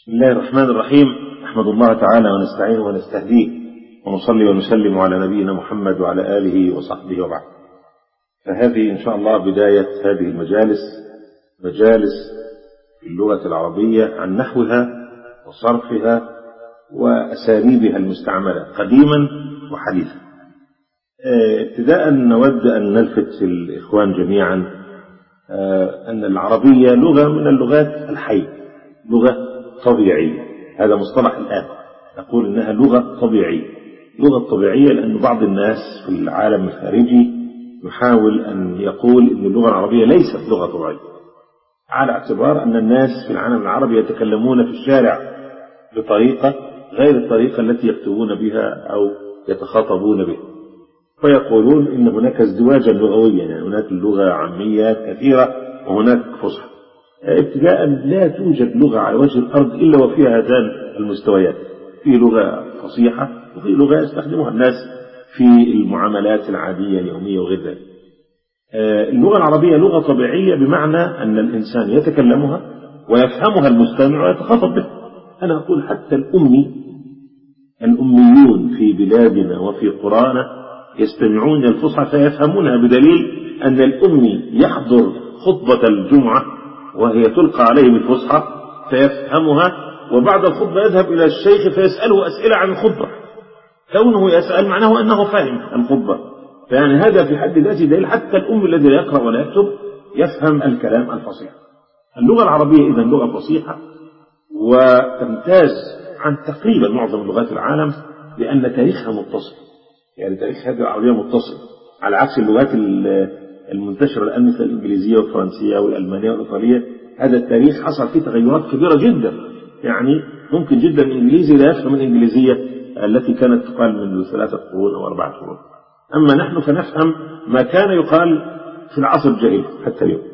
بسم الله الرحمن الرحيم نحمد الله تعالى ونستعينه ونستهديه ونصلي ونسلم على نبينا محمد وعلى آله وصحبه وبعد فهذه إن شاء الله بداية هذه المجالس مجالس اللغة العربية عن نحوها وصرفها وأساليبها المستعملة قديما وحديثا ابتداء نود أن نلفت الإخوان جميعا أن العربية لغة من اللغات الحية لغة طبيعية هذا مصطلح الآن نقول إنها لغة طبيعية لغة طبيعية لأن بعض الناس في العالم الخارجي يحاول أن يقول أن اللغة العربية ليست لغة طبيعية على اعتبار أن الناس في العالم العربي يتكلمون في الشارع بطريقة غير الطريقة التي يكتبون بها أو يتخاطبون بها فيقولون إن هناك ازدواجا لغويا يعني هناك لغة عامية كثيرة وهناك فصحى ابتداء لا توجد لغة على وجه الأرض إلا وفيها هذان المستويات في لغة فصيحة وفي لغة يستخدمها الناس في المعاملات العادية اليومية وغير ذلك اللغة العربية لغة طبيعية بمعنى أن الإنسان يتكلمها ويفهمها المستمع ويتخاطب بها أنا أقول حتى الأمي الأميون في بلادنا وفي قرانا يستمعون الفصحى فيفهمونها بدليل أن الأمي يحضر خطبة الجمعة وهي تلقى عليه بالفصحى فيفهمها وبعد الخطبة يذهب إلى الشيخ فيسأله أسئلة عن الخطبة كونه يسأل معناه أنه فاهم الخطبة فيعني هذا في حد ذاته دليل حتى الأم الذي لا يقرأ ولا يكتب يفهم الكلام الفصيح اللغة العربية إذا لغة فصيحة وتمتاز عن تقريبا معظم لغات العالم لأن تاريخها متصل يعني تاريخ هذه العربية متصل على عكس اللغات المنتشرة الآن مثل الإنجليزية والفرنسية والألمانية والإيطالية هذا التاريخ حصل فيه تغيرات كبيرة جدا يعني ممكن جدا الإنجليزي لا يفهم الإنجليزية التي كانت تقال منذ ثلاثة قرون أو أربعة قرون أما نحن فنفهم ما كان يقال في العصر الجاهلي حتى اليوم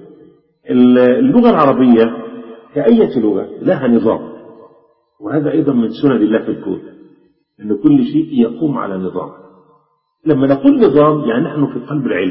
اللغة العربية كأية لغة لها نظام وهذا أيضا من سنن الله في الكون أن كل شيء يقوم على نظام لما نقول نظام يعني نحن في قلب العلم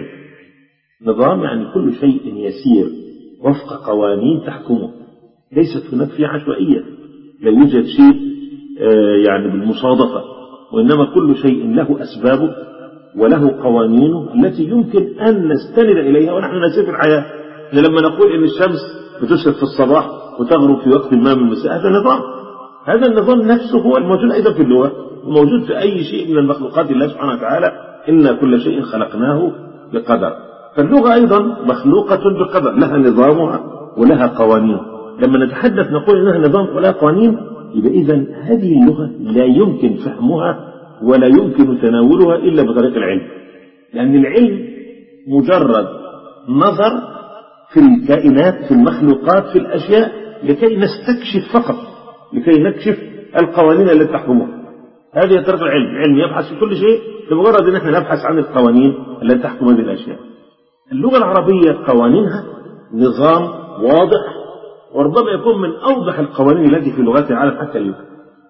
نظام يعني كل شيء يسير وفق قوانين تحكمه ليست هناك في عشوائية لا يوجد شيء يعني بالمصادفة وإنما كل شيء له أسبابه وله قوانينه التي يمكن أن نستند إليها ونحن نسير في الحياة لما نقول إن الشمس بتشرق في الصباح وتغرب في وقت ما من المساء هذا نظام هذا النظام نفسه هو الموجود أيضا في اللغة وموجود في أي شيء من المخلوقات الله سبحانه وتعالى إن كل شيء خلقناه بقدر فاللغة أيضا مخلوقة بقدر لها نظامها ولها قوانين لما نتحدث نقول إنها نظام ولها قوانين يبقى إذا هذه اللغة لا يمكن فهمها ولا يمكن تناولها إلا بطريق العلم لأن العلم مجرد نظر في الكائنات في المخلوقات في الأشياء لكي نستكشف فقط لكي نكشف القوانين التي تحكمها هذه طريق العلم العلم يبحث في كل شيء لمجرد ان احنا نبحث عن القوانين التي تحكم هذه الاشياء اللغه العربيه قوانينها نظام واضح وربما يكون من اوضح القوانين التي في لغات العالم حتى اليوم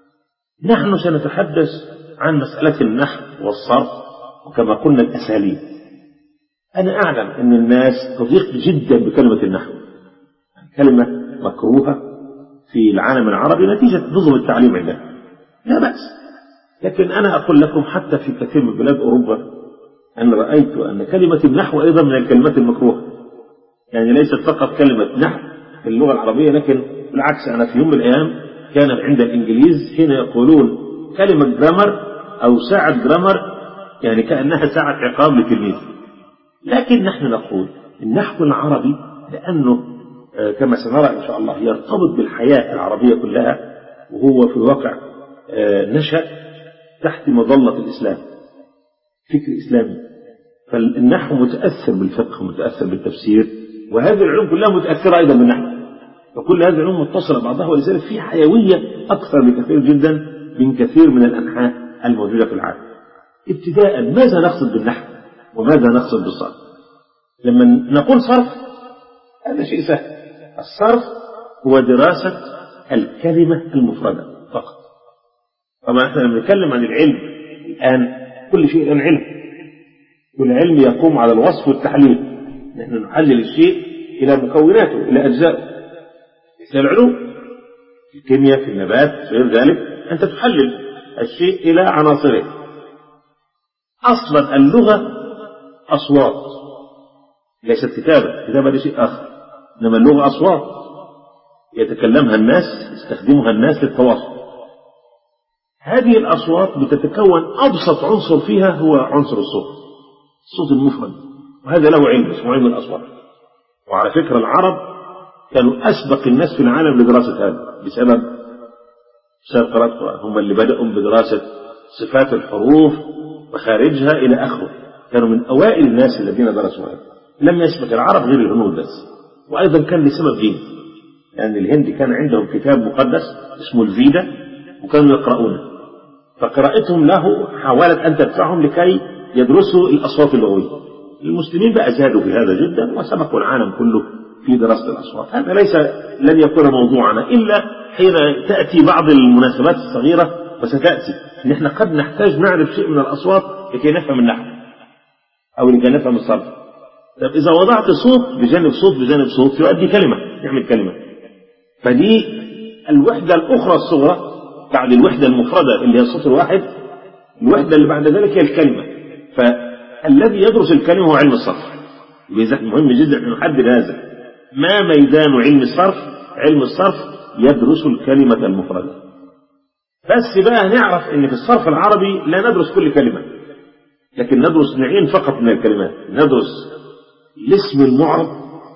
نحن سنتحدث عن مساله النحو والصرف وكما قلنا الاساليب انا اعلم ان الناس تضيق جدا بكلمه النحو كلمه مكروهه في العالم العربي نتيجه نظم التعليم عندنا لا باس لكن أنا أقول لكم حتى في كثير من بلاد أوروبا أن رأيت أن كلمة النحو أيضا من الكلمات المكروهة يعني ليست فقط كلمة نحو في اللغة العربية لكن بالعكس أنا في يوم من الأيام كان عند الإنجليز حين يقولون كلمة جرامر أو ساعة جرامر يعني كأنها ساعة عقاب لتلميذ لكن نحن نقول النحو العربي لأنه كما سنرى إن شاء الله يرتبط بالحياة العربية كلها وهو في الواقع نشأ تحت مظلة الإسلام فكر إسلامي فالنحو متأثر بالفقه متأثر بالتفسير وهذه العلوم كلها متأثرة أيضا بالنحو فكل هذه العلوم متصلة بعضها ولذلك في حيوية أكثر بكثير جدا من كثير من الأنحاء الموجودة في العالم ابتداء ماذا نقصد بالنحو وماذا نقصد بالصرف لما نقول صرف هذا شيء سهل الصرف هو دراسة الكلمة المفردة فقط طبعا احنا لما نتكلم عن العلم الآن كل شيء الآن علم والعلم يقوم على الوصف والتحليل نحن نحلل الشيء إلى مكوناته إلى أجزائه مثل العلوم في الكيمياء في النبات في غير ذلك أنت تحلل الشيء إلى عناصره أصلا اللغة أصوات ليست كتابة الكتابة دي شيء آخر إنما اللغة أصوات يتكلمها الناس يستخدمها الناس للتواصل هذه الأصوات بتتكون أبسط عنصر فيها هو عنصر الصوت الصوت المفرد وهذا له علم اسمه علم الأصوات وعلى فكرة العرب كانوا أسبق الناس في العالم لدراسة هذا بسبب بسبب قراءة القرآن هم اللي بدأوا بدراسة صفات الحروف وخارجها إلى آخره كانوا من أوائل الناس الذين درسوا هذا لم يسبق العرب غير الهنود بس وأيضا كان لسبب ديني لأن يعني الهند كان عندهم كتاب مقدس اسمه الفيدا وكانوا يقرؤونه فقراءتهم له حاولت أن تدفعهم لكي يدرسوا الأصوات اللغوية المسلمين بقى زادوا في هذا جدا وسبقوا العالم كله في دراسة الأصوات هذا ليس لن يكون موضوعنا إلا حين تأتي بعض المناسبات الصغيرة وستأتي إن إحنا قد نحتاج نعرف شيء من الأصوات لكي نفهم النحو أو لكي نفهم الصرف طب إذا وضعت صوت بجانب صوت بجانب صوت يؤدي كلمة يعمل كلمة فدي الوحدة الأخرى الصغرى بعد الوحدة المفردة اللي هي الصوت الواحد الوحدة اللي بعد ذلك هي الكلمة فالذي يدرس الكلمة هو علم الصرف يبقى مهم جدا أن نحدد هذا ما ميدان علم الصرف علم الصرف يدرس الكلمة المفردة بس بقى نعرف ان في الصرف العربي لا ندرس كل كلمة لكن ندرس نوعين فقط من الكلمات ندرس الاسم المعرب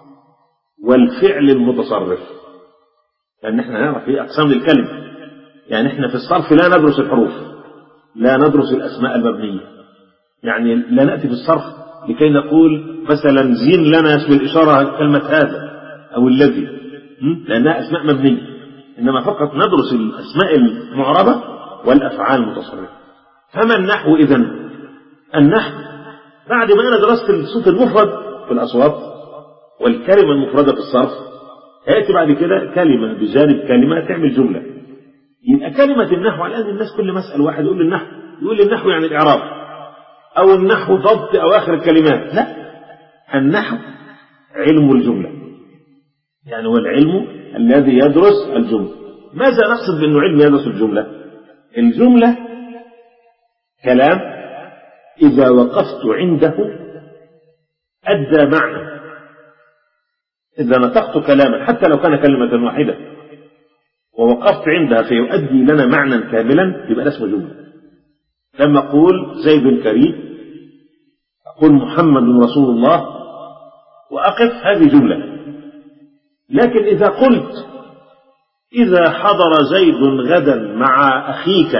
والفعل المتصرف لأن احنا نعرف ايه أقسام للكلمة يعني احنا في الصرف لا ندرس الحروف لا ندرس الأسماء المبنية يعني لا نأتي في الصرف لكي نقول مثلا زين لنا اسم الإشارة كلمة هذا أو الذي لأنها أسماء مبنية إنما فقط ندرس الأسماء المعربة والأفعال المتصرفة فما النحو إذا النحو بعد ما أنا درست الصوت المفرد في الأصوات والكلمة المفردة في الصرف يأتي بعد كده كلمة بجانب كلمة تعمل جملة يبقى كلمة النحو الآن الناس كل ما أسأل واحد يقول لي النحو يقول لي النحو يعني الإعراب أو النحو ضبط أواخر الكلمات لا النحو علم الجملة يعني هو العلم الذي يدرس الجملة ماذا نقصد بأنه علم يدرس الجملة الجملة كلام إذا وقفت عنده أدى معنى إذا نطقت كلاما حتى لو كان كلمة واحدة ووقفت عندها فيؤدي لنا معنى كاملا يبقى اسمه جملة لما أقول زيد كريم أقول محمد رسول الله وأقف هذه جملة لكن إذا قلت إذا حضر زيد غدا مع أخيك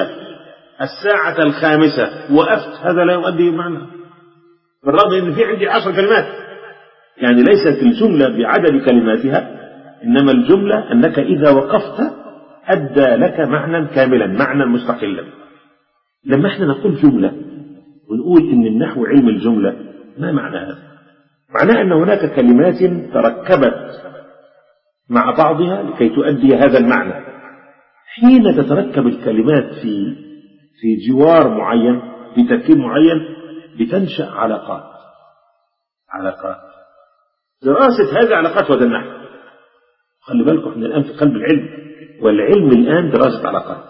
الساعة الخامسة وقفت هذا لا يؤدي معنى بالرغم أن في عندي عشر كلمات يعني ليست الجملة بعدد كلماتها إنما الجملة أنك إذا وقفت أدى لك معنى كاملا معنى مستقلا لما احنا نقول جملة ونقول إن النحو علم الجملة ما معنى هذا معناه أن هناك كلمات تركبت مع بعضها لكي تؤدي هذا المعنى حين تتركب الكلمات في في جوار معين في تركيب معين بتنشأ علاقات علاقات دراسة هذه العلاقات وهذا النحو خلي بالكم احنا الآن في قلب العلم والعلم الآن دراسة علاقات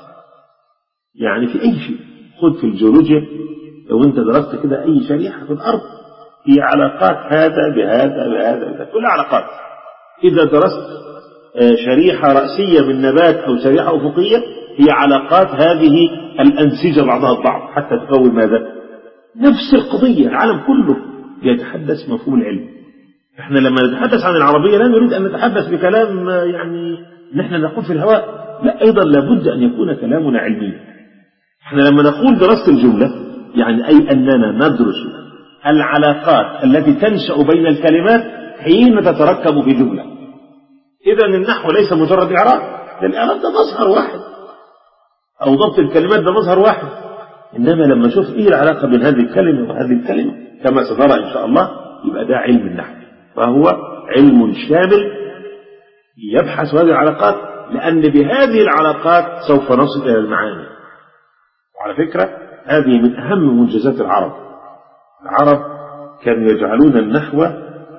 يعني في أي شيء خذ في الجيولوجيا لو أنت درست كده أي شريحة في الأرض هي علاقات هذا بهذا بهذا, بهذا. كلها علاقات إذا درست شريحة رأسية من نبات أو شريحة أفقية هي علاقات هذه الأنسجة بعضها البعض حتى تكون ماذا؟ نفس القضية العالم كله يتحدث مفهوم العلم احنا لما نتحدث عن العربية لا نريد أن نتحدث بكلام يعني نحن نقول في الهواء لا أيضا لابد أن يكون كلامنا علمي احنا لما نقول دراسة الجملة يعني أي أننا ندرس العلاقات التي تنشأ بين الكلمات حين تتركب في جملة إذا النحو ليس مجرد إعراب الإعراب ده مظهر واحد أو ضبط الكلمات ده مظهر واحد إنما لما أشوف إيه العلاقة بين هذه الكلمة وهذه الكلمة كما سترى إن شاء الله يبقى ده علم النحو فهو علم شامل يبحث هذه العلاقات لأن بهذه العلاقات سوف نصل إلى المعاني وعلى فكرة هذه من أهم منجزات العرب العرب كانوا يجعلون النحو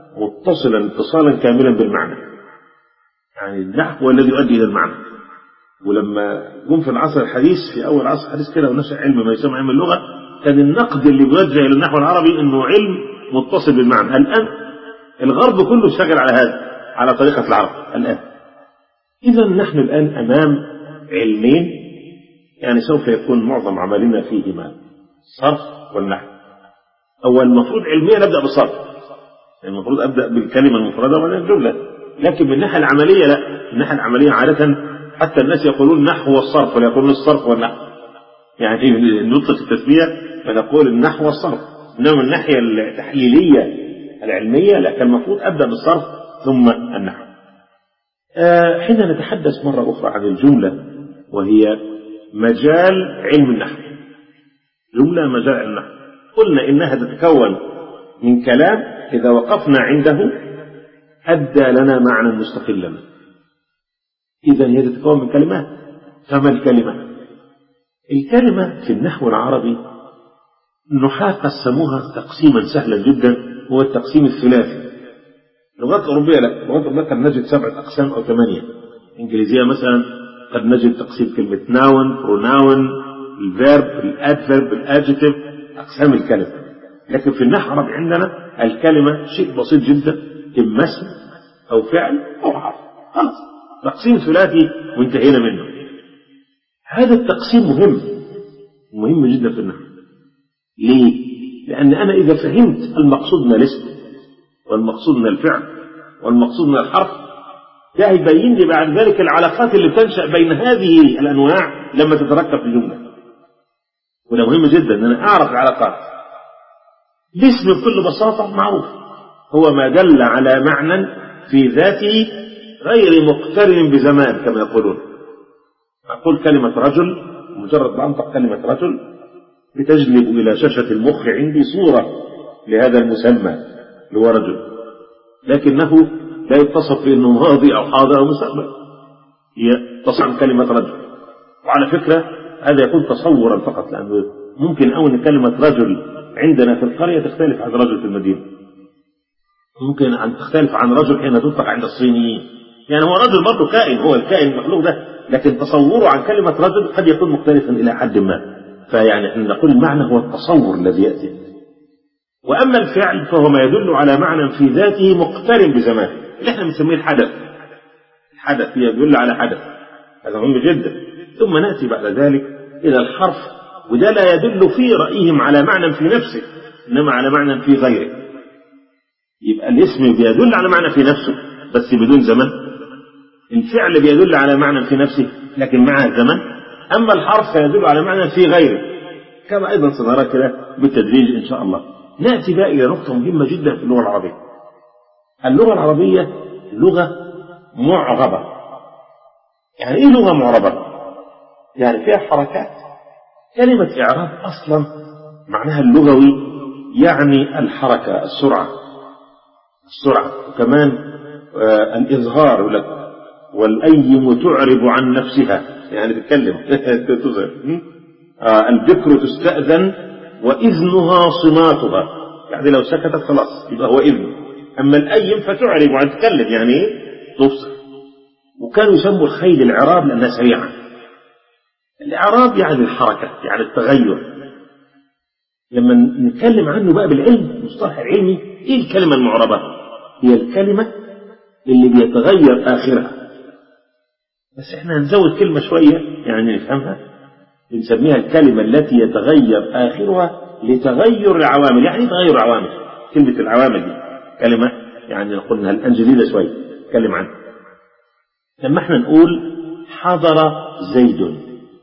متصلا اتصالا كاملا بالمعنى يعني النحو هو الذي يؤدي إلى المعنى ولما جم في العصر الحديث في اول عصر الحديث كده ونشا علم ما يسمى علم اللغه كان النقد اللي بيوجه الى النحو العربي انه علم متصل بالمعنى الان الغرب كله اشتغل على هذا على طريقه العرب الان اذا نحن الان امام علمين يعني سوف يكون معظم عملنا فيهما الصرف والنحو أول المفروض علميا نبدأ بالصرف يعني المفروض أبدأ بالكلمة المفردة ولا الجملة لكن من الناحية العملية لا من الناحية العملية عادة حتى الناس يقولون نحو والصرف ولا يقولون الصرف والنحو يعني نطلق التسمية فنقول النحو والصرف إنما من الناحية التحليلية العلمية لا كان المفروض أبدأ بالصرف ثم النحو آه حين نتحدث مرة أخرى عن الجملة وهي مجال علم النحو جملة مجال علم النحو قلنا إنها تتكون من كلام إذا وقفنا عنده أدى لنا معنى مستقلا إذا هي تتكون من كلمات فما الكلمة الكلمة في النحو العربي النحاة قسموها تقسيما سهلا جدا هو التقسيم الثلاثي اللغات الأوروبية لا اللغات الأوروبية قد نجد سبعة أقسام أو ثمانية الإنجليزية مثلا قد نجد تقسيم كلمة ناون بروناون الفيرب الادفيرب الادجيتيف أقسام الكلمة لكن في النحو العربي عندنا الكلمة شيء بسيط جدا إما اسم أو فعل أو حرف خلاص تقسيم ثلاثي وانتهينا منه هذا التقسيم مهم مهم جدا في النحو ليه؟ لأن أنا إذا فهمت المقصود من الاسم والمقصود من الفعل والمقصود من الحرف ده يبين لي بعد ذلك العلاقات اللي تنشأ بين هذه الأنواع لما تتركب في جملة وده مهم جدا ان انا اعرف العلاقات الاسم بكل بساطة معروف هو ما دل على معنى في ذاته غير مقترن بزمان كما يقولون أقول كلمة رجل مجرد ما أنطق كلمة رجل بتجلب إلى شاشة المخ عندي صورة لهذا المسمى اللي هو رجل لكنه لا يتصف بأنه ماضي أو حاضر أو مستقبل هي تصعب كلمة رجل وعلى فكرة هذا يكون تصورا فقط لأنه ممكن أو أن كلمة رجل عندنا في القرية تختلف عن رجل في المدينة ممكن أن تختلف عن رجل حين تطلق عند الصينيين يعني هو رجل برضه كائن هو الكائن المخلوق ده لكن تصوره عن كلمة رجل قد يكون مختلفا إلى حد ما فيعني احنا نقول المعنى هو التصور الذي يأتي وأما الفعل فهو ما يدل على معنى في ذاته مقترن بزمان اللي احنا بنسميه الحدث الحدث يدل على حدث هذا مهم جدا ثم نأتي بعد ذلك إلى الحرف وده لا يدل في رأيهم على معنى في نفسه إنما على معنى في غيره يبقى الاسم بيدل على معنى في نفسه بس بدون زمن الفعل بيدل على معنى في نفسه لكن مع الزمن أما الحرف فيدل على معنى في غيره كما أيضا سنرى كده بالتدريج إن شاء الله نأتي بقى إلى نقطة مهمة جدا في اللغة العربية اللغة العربية لغة معربة يعني إيه لغة معربة؟ يعني فيها حركات كلمة إعراب أصلا معناها اللغوي يعني الحركة السرعة السرعة وكمان آه الإظهار لك والأيم تعرب عن نفسها يعني تتكلم تظهر آه البكر تستأذن وإذنها صماتها يعني لو سكتت خلاص يبقى هو إذن أما الأيم فتعرب عن تتكلم يعني إيه تبصر وكانوا يسموا الخيل العراب لأنها سريعة الإعراب يعني الحركة يعني التغير لما نتكلم عنه بقى بالعلم المصطلح العلمي ايه الكلمة المعربة هي الكلمة اللي بيتغير آخرها بس احنا هنزود كلمة شوية يعني نفهمها بنسميها الكلمة التي يتغير آخرها لتغير العوامل يعني تغير العوامل كلمة العوامل دي كلمة يعني قلنا الآن جديدة شوية نتكلم عنها لما احنا نقول حضر زيد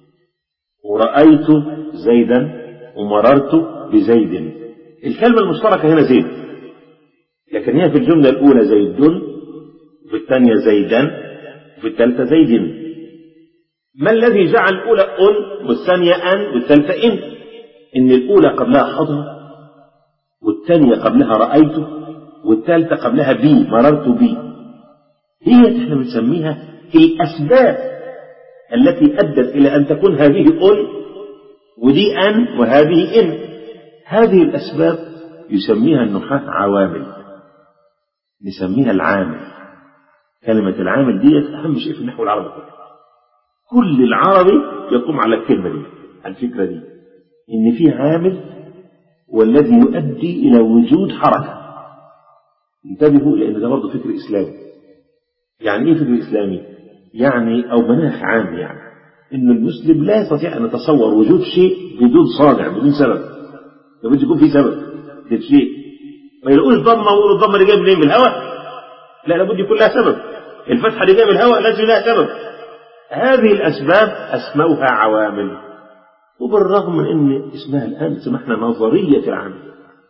ورأيت زيدا ومررت بزيد الكلمة المشتركة هنا زيد لكن هي في الجملة الأولى زيد وفي الثانية زيدا وفي الثالثة زيد ما الذي جعل الأولى أن والثانية أن والثالثة إن إن الأولى قبلها حضر والثانية قبلها رأيت والثالثة قبلها بي مررت بي هي احنا بنسميها الأسباب التي أدت إلى أن تكون هذه أن ودي أن وهذه إن هذه الأسباب يسميها النحاة عوامل نسميها العامل كلمة العامل دي أهم شيء في النحو العربي كله كل العربي يقوم على الكلمة دي على الفكرة دي إن في عامل والذي يؤدي إلى وجود حركة انتبهوا لأن ده برضه فكر إسلامي يعني إيه فكر إسلامي؟ يعني أو مناخ عام يعني إن المسلم لا يستطيع أن يتصور وجود شيء بدون صانع بدون سبب لابد يكون في سبب للشيء ما يقول الضمة ويقول الضمة اللي جايه منين من الهواء لا لابد يكون لها سبب الفتحة اللي جايه من الهواء لازم لها سبب هذه الأسباب أسموها عوامل وبالرغم من أن اسمها الآن سمحنا نظرية العامل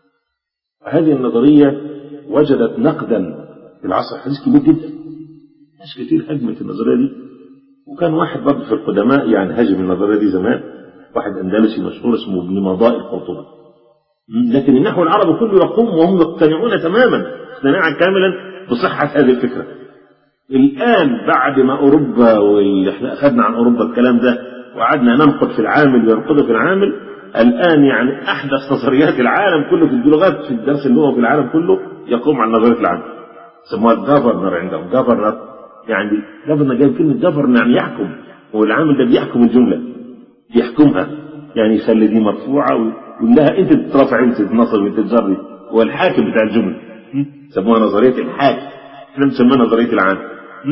هذه النظرية وجدت نقدا في العصر الحديث كبير جدا ناس كتير هجمت النظرية دي وكان واحد برضه في القدماء يعني هاجم النظرية دي زمان واحد أندلسي مشهور اسمه ابن مضاء القرطبي لكن النحو العربي كله يقوم وهم يقتنعون تماما اقتناعا كاملا بصحة هذه الفكرة الآن بعد ما أوروبا واللي احنا أخذنا عن أوروبا الكلام ده وقعدنا ننقد في العامل وينقده في العامل الآن يعني أحدث نظريات العالم كله في اللغات في الدرس اللغوي في العالم كله يقوم على نظرية العامل سموها الجافرنر عندهم جافرنر يعني جافرنر جاي كلمة جافرنر يعني يحكم والعامل ده بيحكم الجملة بيحكمها يعني يخلي دي مرفوعة ويقول لها أنت تترفع وأنت تتنصب وأنت تجري هو الحاكم بتاع الجملة سموها نظرية الحاكم احنا بنسميها نظرية العامل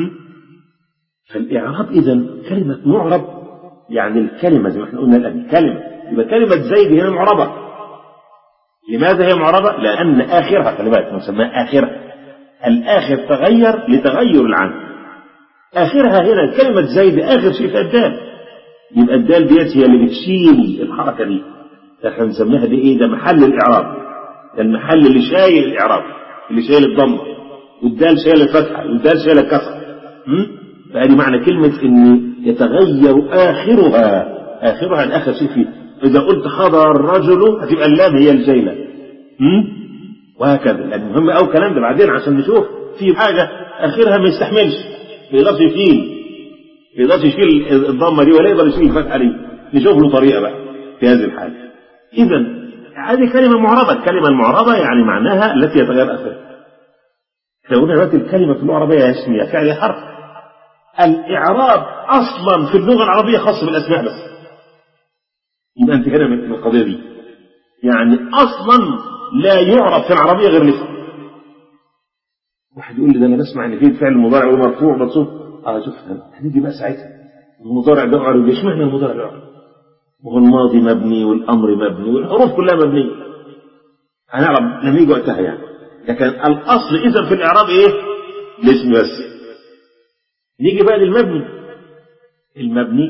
فالإعراب إذا كلمة معرب يعني الكلمة زي ما احنا قلنا الآن كلمة يبقى كلمة زيد هنا معربة لماذا هي معربة؟ لأن آخرها خلي بالك نسميها آخرها الآخر تغير لتغير العام آخرها هنا كلمة زيد آخر شيء في الدال يبقى الدال ديت هي اللي بتشيل الحركة دي احنا بنسميها دي ايه ده محل الإعراب ده المحل اللي شايل الإعراب اللي شايل الضمة والدال شايل الفتحة والدال شايل الكسر فهذه معنى كلمة ان يتغير آخرها آخرها الآخر شيء فيه إذا قلت حضر الرجل هتبقى اللام هي الجيلة وهكذا لأن مهم أو كلام ده بعدين عشان نشوف في حاجة آخرها ما يستحملش ما يقدرش يشيل ما يقدرش يشيل الضمة دي ولا يقدر يشيل الفتحة دي نشوف له طريقة بقى في هذه الحالة إذا هذه كلمة معربة الكلمة المعربة يعني معناها التي يتغير آخرها احنا قلنا دلوقتي الكلمة في اللغة العربية اسمية فعل حرف الإعراب أصلا في اللغة العربية خاص بالأسماء بس يبقى أنت هنا من القضية دي يعني أصلا لا يعرف في العربية غير الاسم واحد يقول لي ده أنا بسمع إن في فعل مضارع ومرفوع منصوب أه شوف هنيجي بقى ساعتها المضارع ده عربي اشمعنى المضارع ده عربي وهو الماضي مبني والأمر مبني والحروف كلها مبنية هنعرف لما يجي وقتها يعني لكن الأصل إذا في الإعراب إيه؟ الاسم بس نيجي بقى للمبني المبني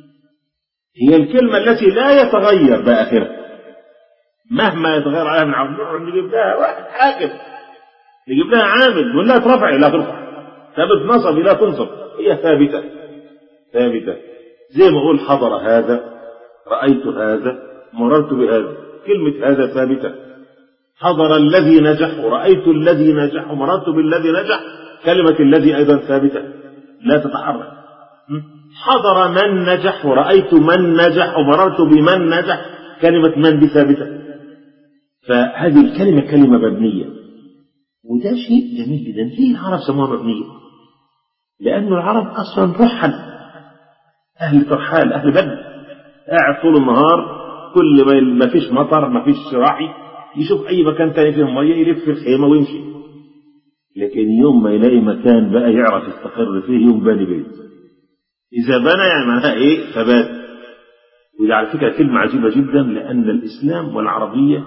هي الكلمة التي لا يتغير بآخرها مهما يتغير عليها من عمر نجيب لها واحد حاكم نجيب لها عامل نقول لها ترفعي لا ترفع ثابت نصب لا تنصب هي ثابتة ثابتة زي ما أقول حضر هذا رأيت هذا مررت بهذا كلمة هذا ثابتة حضر الذي نجح ورأيت الذي نجح ومررت بالذي نجح كلمة الذي أيضا ثابتة لا تتحرك حضر من نجح ورأيت من نجح ومررت بمن نجح كلمة من دي ثابتة فهذه الكلمة كلمة مبنية وده شيء جميل جدا ليه العرب سموها مبنية لأن العرب أصلا رحل أهل ترحال أهل بدر قاعد طول النهار كل ما ما فيش مطر ما فيش راعي يشوف أي مكان تاني فيه مية يلف في الخيمة ويمشي لكن يوم ما يلاقي مكان بقى يعرف يستقر فيه يوم باني بيت إذا بنى يعني معناها إيه ثبات وده على فكرة كلمة عجيبة جدا لأن الإسلام والعربية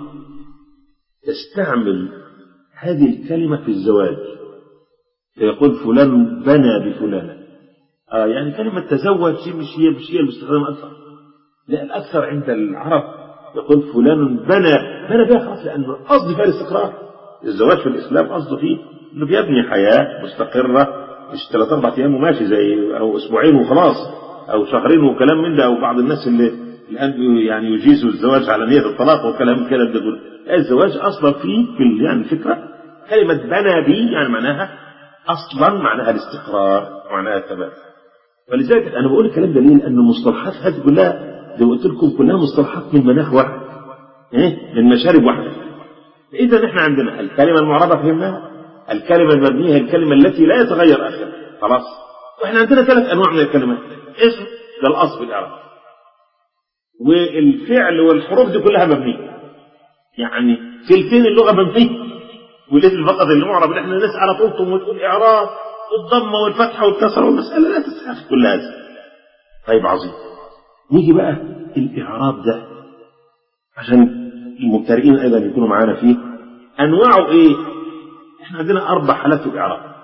تستعمل هذه الكلمة في الزواج فيقول فلان بنى بفلانة آه يعني كلمة تزوج شيء مش هي مش هي المستخدمة أكثر لا الأكثر عند العرب يقول فلان بنى بنى بها خلاص لأنه القصد فيها الاستقرار الزواج في الإسلام قصده فيه إنه بيبني حياة مستقرة مش ثلاث أربع أيام وماشي زي أو أسبوعين وخلاص أو شهرين وكلام من ده أو بعض الناس اللي الآن يعني يجيزوا الزواج على نية الطلاق وكلام كده ده الزواج أصلا فيه في يعني الفكرة كلمة بنى بي يعني معناها أصلا معناها الاستقرار ومعناها الثبات فلذلك أنا بقول الكلام ده ليه؟ لأن المصطلحات هذه كلها زي ما قلت لكم كلها مصطلحات من مناخ واحد إيه؟ من مشارب واحدة إذا إحنا عندنا الكلمة المعربة فهمناها الكلمة المبنية هي الكلمة التي لا يتغير آخرها خلاص وإحنا عندنا ثلاث أنواع من الكلمات اسم ده الأصل في الإعراب والفعل والحروف دي كلها مبنية يعني تلتين اللغة مبنية والاسم فقط اللي معرب اللي احنا الناس على طول تقوم وتقول إعراب والضمة والفتحة والكسرة والمسألة لا تستحق كل هذا طيب عظيم نيجي بقى الإعراب ده عشان المبتدئين أيضا يكونوا معانا فيه أنواعه إيه؟ احنا عندنا أربع حالات في الإعراب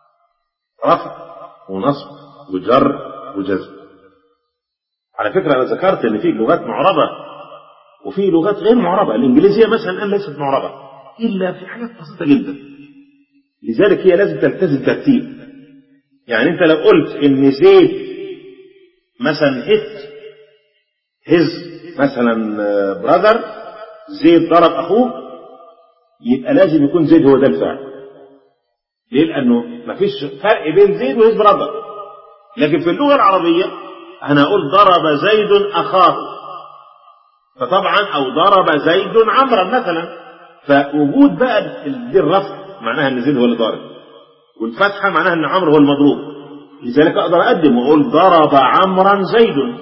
رفع ونصب وجر وجزم على فكرة أنا ذكرت إن في لغات معربة وفي لغات غير معربة الإنجليزية مثلا الآن ليست معربة إلا في حاجات بسيطة جدا لذلك هي لازم تلتزم ترتيب يعني أنت لو قلت إن زيد مثلا هت هز مثلا براذر زيد ضرب أخوه يبقى لازم يكون زيد هو ده الفعل ليه؟ لأنه مفيش فرق بين زيد وهز براذر لكن في اللغة العربية أنا أقول ضرب زيد أخاه فطبعا أو ضرب زيد عمرا مثلا فوجود بقى دي الرفع معناها ان زيد هو اللي ضارب والفتحه معناها ان عمرو هو المضروب لذلك اقدر اقدم واقول ضرب عمرا زيد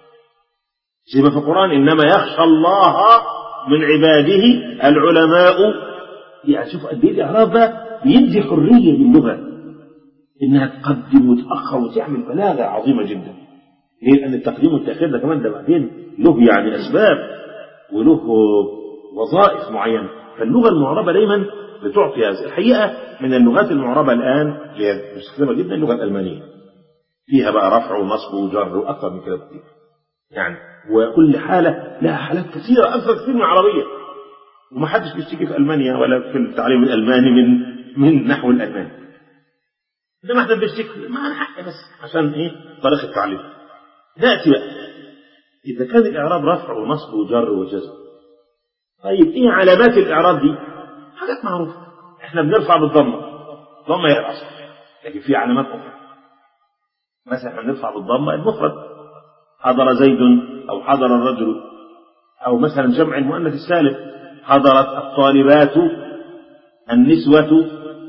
زي ما في القران انما يخشى الله من عباده العلماء يعني شوف قد ايه الاعراب بقى بيدي حريه للغه انها تقدم وتاخر وتعمل بلاغه عظيمه جدا ليه؟ لان التقديم والتاخير ده كمان ده بعدين له يعني اسباب وله وظائف معينه فاللغة المعربة دايما بتعطي هذا الحقيقة من اللغات المعربة الآن اللي هي مستخدمة جدا اللغة الألمانية فيها بقى رفع ونصب وجر وأكثر من كده كتير يعني وكل حالة لها حالات كثيرة أكثر كثير من العربية وما حدش بيشتكي في ألمانيا ولا في التعليم الألماني من من نحو الألماني إنما احنا بنشتكي معنا حق بس عشان إيه طريقة التعليم نأتي بقى إذا كان الإعراب رفع ونصب وجر وجزم طيب ايه علامات الاعراب دي حاجات معروفه احنا بنرفع بالضمه ضمه هي الاصل لكن في علامات اخرى مثلا احنا بنرفع بالضمه المفرد حضر زيد او حضر الرجل او مثلا جمع المؤنث السالم حضرت الطالبات النسوة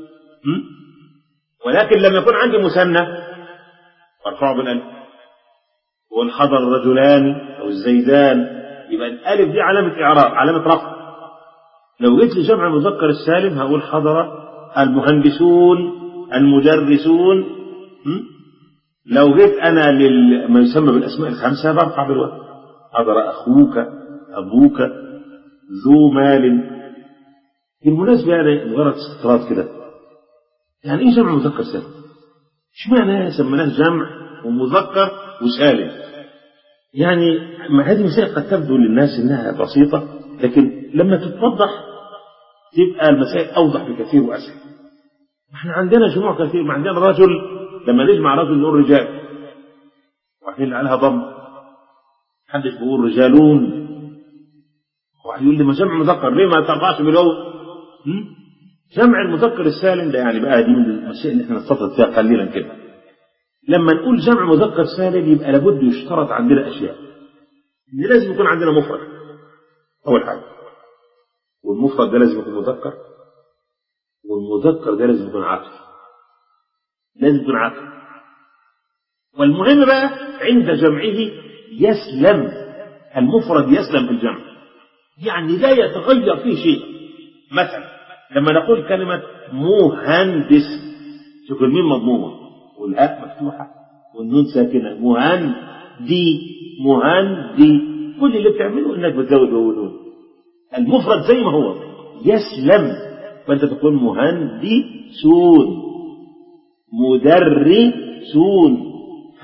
ولكن لما يكون عندي مثنى ارفعه بالالف وقول حضر الرجلان او الزيدان يبقى الالف دي علامة إعراب علامة رفع لو جيت لجمع المذكر السالم هقول حضر المهندسون المدرسون لو جيت أنا لما يسمى بالأسماء الخمسة برفع بالوقت حضر أخوك أبوك ذو مال بالمناسبة يعني مجرد استطراد كده يعني إيه جمع مذكر سالم؟ اشمعنى سميناه جمع ومذكر وسالم؟ يعني هذه مسائل قد تبدو للناس انها بسيطه لكن لما تتوضح تبقى المسائل اوضح بكثير واسهل. احنا عندنا جموع كثير ما عندنا رجل لما نجمع رجل نقول رجال وبعدين عليها ضم محدش بيقول رجالون واحد يقول لي ما جمع مذكر ليه ما ترفعش بالواو جمع المذكر السالم ده يعني بقى دي من الاشياء اللي احنا نستطرد فيها قليلا كده لما نقول جمع مذكر سالم يبقى لابد يشترط عندنا اشياء ان لازم يكون عندنا مفرد اول حاجه والمفرد ده لازم يكون مذكر والمذكر ده لازم يكون عاطف لازم يكون عاطف والمهم بقى عند جمعه يسلم المفرد يسلم في الجمع يعني لا يتغير فيه شيء مثلا لما نقول كلمة مهندس شوف الميم مضمومة والهاء مفتوحة والنون ساكنة مهندي مهندي كل اللي بتعمله انك بتزود ونون المفرد زي ما هو يسلم فانت تقول مهندسون مدرسون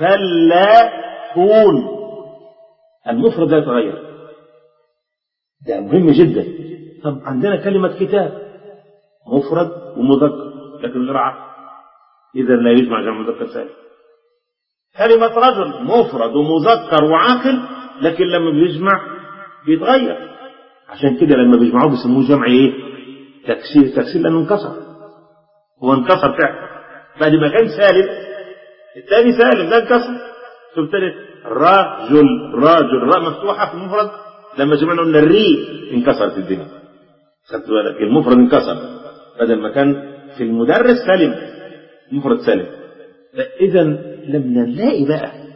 فلاحون المفرد لا يتغير ده مهم جدا طب عندنا كلمة كتاب مفرد ومذكر لكن غير عقل إذا لا يجمع جمع مذكر سالم كلمة رجل مفرد ومذكر وعاقل لكن لما بيجمع بيتغير عشان كده لما بيجمعوه بيسموه جمع ايه؟ تكسير تكسير لانه انكسر هو انكسر فعلا بعد ما كان سالم الثاني سالم ده انكسر شوف تاني رجل رجل راء مفتوحه في المفرد لما جمعنا قلنا الري انكسرت الدنيا خدت بالك المفرد انكسر بدل ما كان في المدرس سالم مفرد سالم فاذا لما نلاقي بقى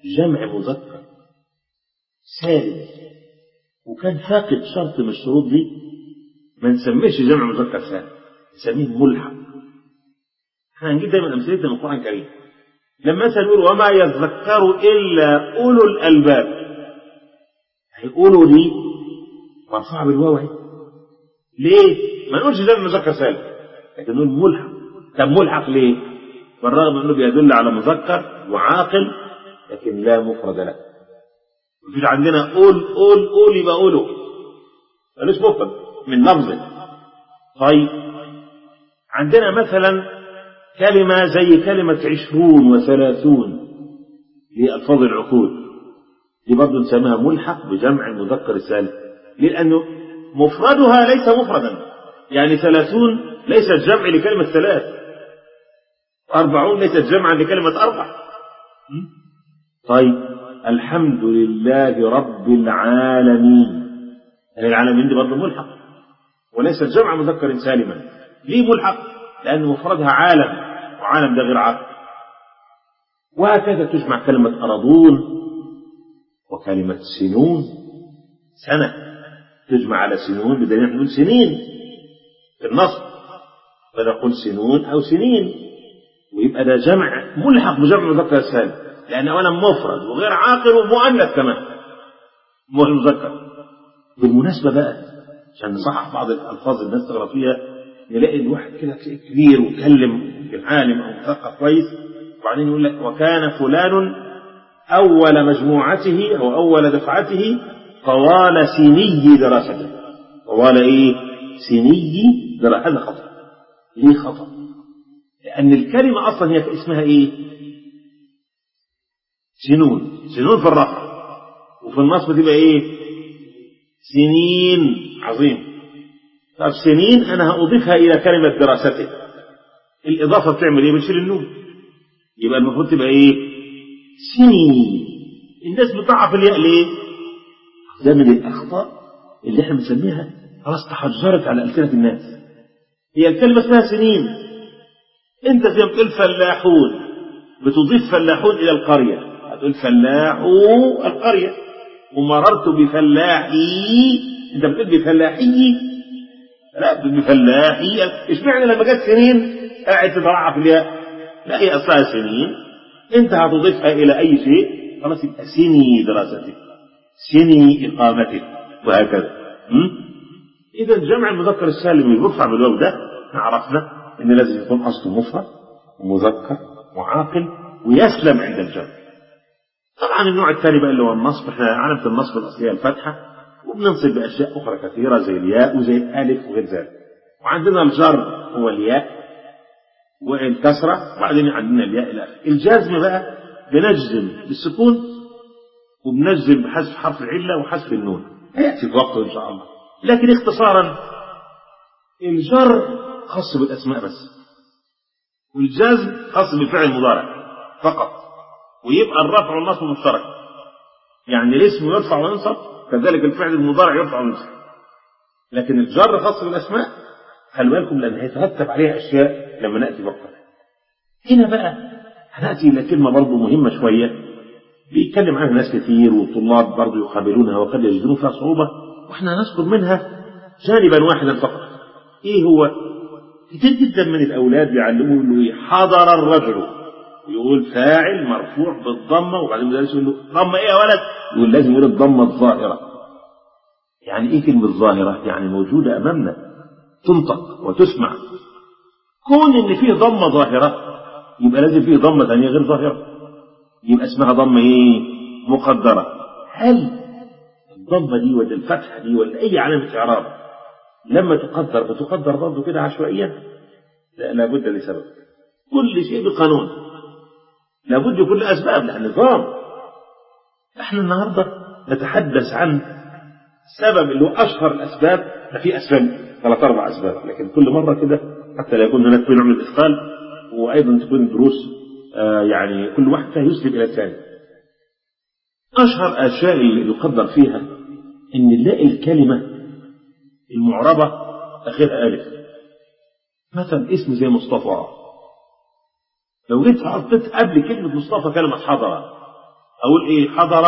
جمع مذكر سالم وكان فاقد شرط من الشروط دي ما نسميش جمع مذكر سالم نسميه ملحق احنا هنجيب دايما امثلتنا من القران الكريم لما مثلا يقول وما يذكر الا اولو الالباب هيقولوا دي مرفوعه بالواو اهي ليه؟ ما نقولش جمع مذكر سالم لكن نقول ملحق طب ملحق ليه؟ بالرغم انه بيدل على مذكر وعاقل لكن لا مفرد له مفيش عندنا قول قول قول يبقى قوله ملوش مفرد من لفظه طيب عندنا مثلا كلمة زي كلمة عشرون وثلاثون هي ألفاظ العقود دي برضه نسميها ملحق بجمع المذكر السالم لأنه مفردها ليس مفردا يعني ثلاثون ليست جمع لكلمة ثلاث أربعون ليست جمعا لكلمة أربع طيب الحمد لله رب العالمين العالمين دي برضه ملحق وليست جمع مذكر سالما ليه ملحق لأن مفردها عالم وعالم ده غير عقل وهكذا تجمع كلمة أرضون وكلمة سنون سنة تجمع على سنون بدليل نقول سنين في النصب فنقول سنون أو سنين ويبقى ده جمع ملحق بجمع مذكر سالم لأن أولا مفرد وغير عاقل ومؤنث كمان مو المذكر بالمناسبة بقى عشان نصحح بعض الألفاظ الناس تغلط فيها نلاقي الواحد كده تلاقيه كبير ويتكلم عالم أو مثقف كويس وبعدين يقول لك وكان فلان أول مجموعته أو أول دفعته طوال سني دراسته طوال إيه؟ سني دراسته هذا خطأ ليه خطأ؟ لأن الكلمة أصلا هي اسمها إيه؟ سنون سنون في الرفع وفي النصب تبقى إيه؟ سنين عظيم طب سنين أنا هأضيفها إلى كلمة دراسته الإضافة بتعمل إيه؟ بتشيل النون يبقى المفروض تبقى إيه؟ سنين الناس بتضعف الياء ليه؟ ده من الأخطاء اللي احنا بنسميها خلاص تحجرت على ألسنة الناس هي الكلمة اسمها سنين أنت زي ما بتقول فلاحون بتضيف فلاحون إلى القرية هتقول فلاحو القرية ومررت بفلاحي أنت بتقول بفلاحي لا بفلاحي اشمعنى لما جت سنين قاعد تضعف الياء لا هي أصلها سنين أنت هتضيفها إلى أي شيء خلاص يبقى سني دراستك سني إقامتك وهكذا إذا جمع المذكر السالم المرفع بالواو ده عرفنا إن لازم يكون أصله مفرد ومذكر وعاقل ويسلم عند الجمع طبعا النوع الثاني بقى اللي هو النصب احنا علامة النصب الأصلية الفتحة وبننصب بأشياء أخرى كثيرة زي الياء وزي الألف وغير ذلك وعندنا الجر هو الياء والكسرة وبعدين عندنا الياء إلى آخره الجزم بقى بنجزم بالسكون وبنجزم بحذف حرف العلة وحذف النون هيأتي في وقته إن شاء الله لكن اختصارا الجر خاص بالأسماء بس والجزم خاص بالفعل المضارع فقط ويبقى الرفع والنصب مشترك يعني الاسم يرفع وينصب كذلك الفعل المضارع يرفع وينصب لكن الجر خاص بالأسماء خلي بالكم لأن هيترتب عليها أشياء لما نأتي وقتها هنا بقى هنأتي إلى كلمة برضه مهمة شوية بيتكلم عنها ناس كثير والطلاب برضه يقابلونها وقد يجدون فيها صعوبة واحنا نذكر منها جانبا واحدا فقط ايه هو كتير جدا من الاولاد بيعلموه انه حضر الرجل ويقول فاعل مرفوع بالضمه وبعدين المدرس يقول له ضمه ايه يا ولد؟ يقول لازم يقول الضمه الظاهره. يعني ايه كلمه ظاهره؟ يعني موجوده امامنا تنطق وتسمع. كون ان فيه ضمه ظاهره يبقى لازم فيه ضمه ثانيه غير ظاهره. يبقى اسمها ضمه ايه؟ مقدره. هل الضمه دي ولا الفتحه دي ولا اي علامه اعراب لما تقدر بتقدر برضه كده عشوائيا؟ لا لابد لسبب. كل شيء بقانون. لابد يكون له اسباب لها نظام. احنا النهارده نتحدث عن سبب اللي هو اشهر الاسباب في اسباب ثلاث اربع اسباب لكن كل مره كده حتى لا يكون هناك نوع من الاثقال وايضا تكون دروس آه يعني كل واحد فيها يسلم الى الثاني. اشهر الاشياء اللي يقدر فيها ان نلاقي الكلمه المعربه اخرها الف. مثلا اسم زي مصطفى لو جيت حطيت قبل كلمه مصطفى كلمه حضره أقول إيه حضر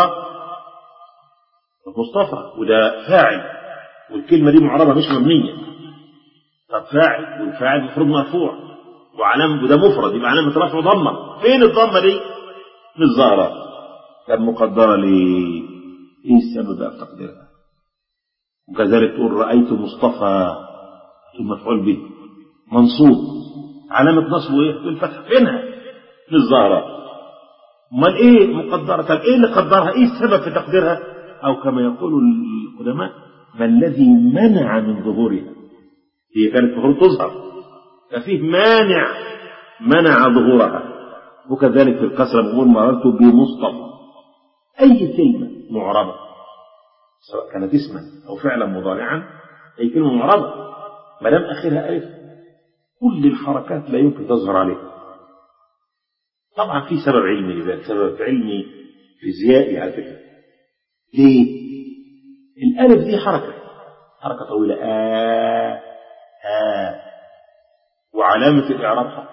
مصطفى وده فاعل والكلمة دي معربة مش مبنية طب فاعل والفاعل المفروض مرفوع وعلامة وده مفرد يبقى علامة رفع ضمة فين الضمة دي؟ مش ظاهرة طب مقدرة ليه؟ ايه السبب بقى في تقديرها؟ وكذلك تقول رأيت مصطفى المفعول به منصوب علامة نصبه ايه؟ بالفتح فينها؟ مش ظاهرة امال ايه مقدرة؟ طب ايه اللي قدرها؟ ايه السبب في تقديرها؟ او كما يقول القدماء ما الذي منع من ظهورها؟ هي كانت المفروض تظهر ففيه مانع منع ظهورها وكذلك في الكسرة بنقول مررت بمصطفى أي كلمة معربة سواء كانت اسما أو فعلا مضارعا أي كلمة معربة ما دام آخرها ألف كل الحركات لا يمكن تظهر عليها طبعا في سبب علمي لذلك سبب علمي فيزيائي على فكرة ليه؟ الألف دي حركة حركة طويلة آه آه وعلامة الإعراب حق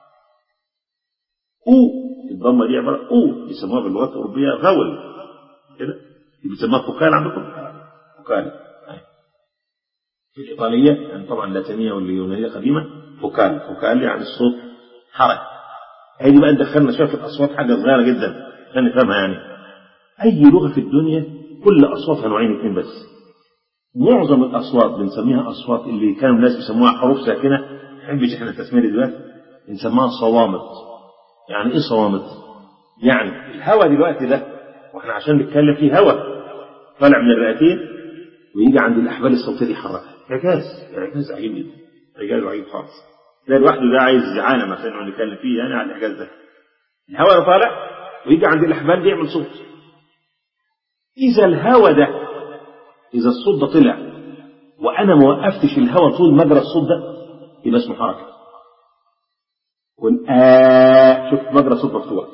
أو الضمة دي عبارة أو بيسموها باللغات الأوروبية غول كده بيسموها فوكال عندكم فوكال في الإيطالية يعني طبعا اللاتينية واليونانية قديمة فوكال فوكال يعني الصوت حركة هذه بقى دخلنا شوية في الأصوات حاجة صغيرة جدا عشان نفهمها يعني أي لغة في الدنيا كل أصواتها نوعين اثنين بس معظم الأصوات بنسميها أصوات اللي كانوا الناس بيسموها حروف ساكنة ما نحبش احنا التسمية دلوقتي بنسميها صوامت يعني ايه صوامت؟ يعني الهواء دلوقتي ده واحنا عشان نتكلم فيه هواء طالع من الرئتين ويجي عند الاحبال الصوتيه دي يحركها اعجاز اعجاز عجيب جدا اعجاز عجيب خالص ده لوحده ده عايز عالم عشان نقعد نتكلم فيه يعني على الاعجاز ده الهواء ده طالع ويجي عند الاحبال دي يعمل صوت اذا الهواء ده اذا الصوت ده طلع وانا ما وقفتش الهواء طول مجرى الصوت ده يبقى اسمه حركه قل آ شوف مجرى الصوت مفتوح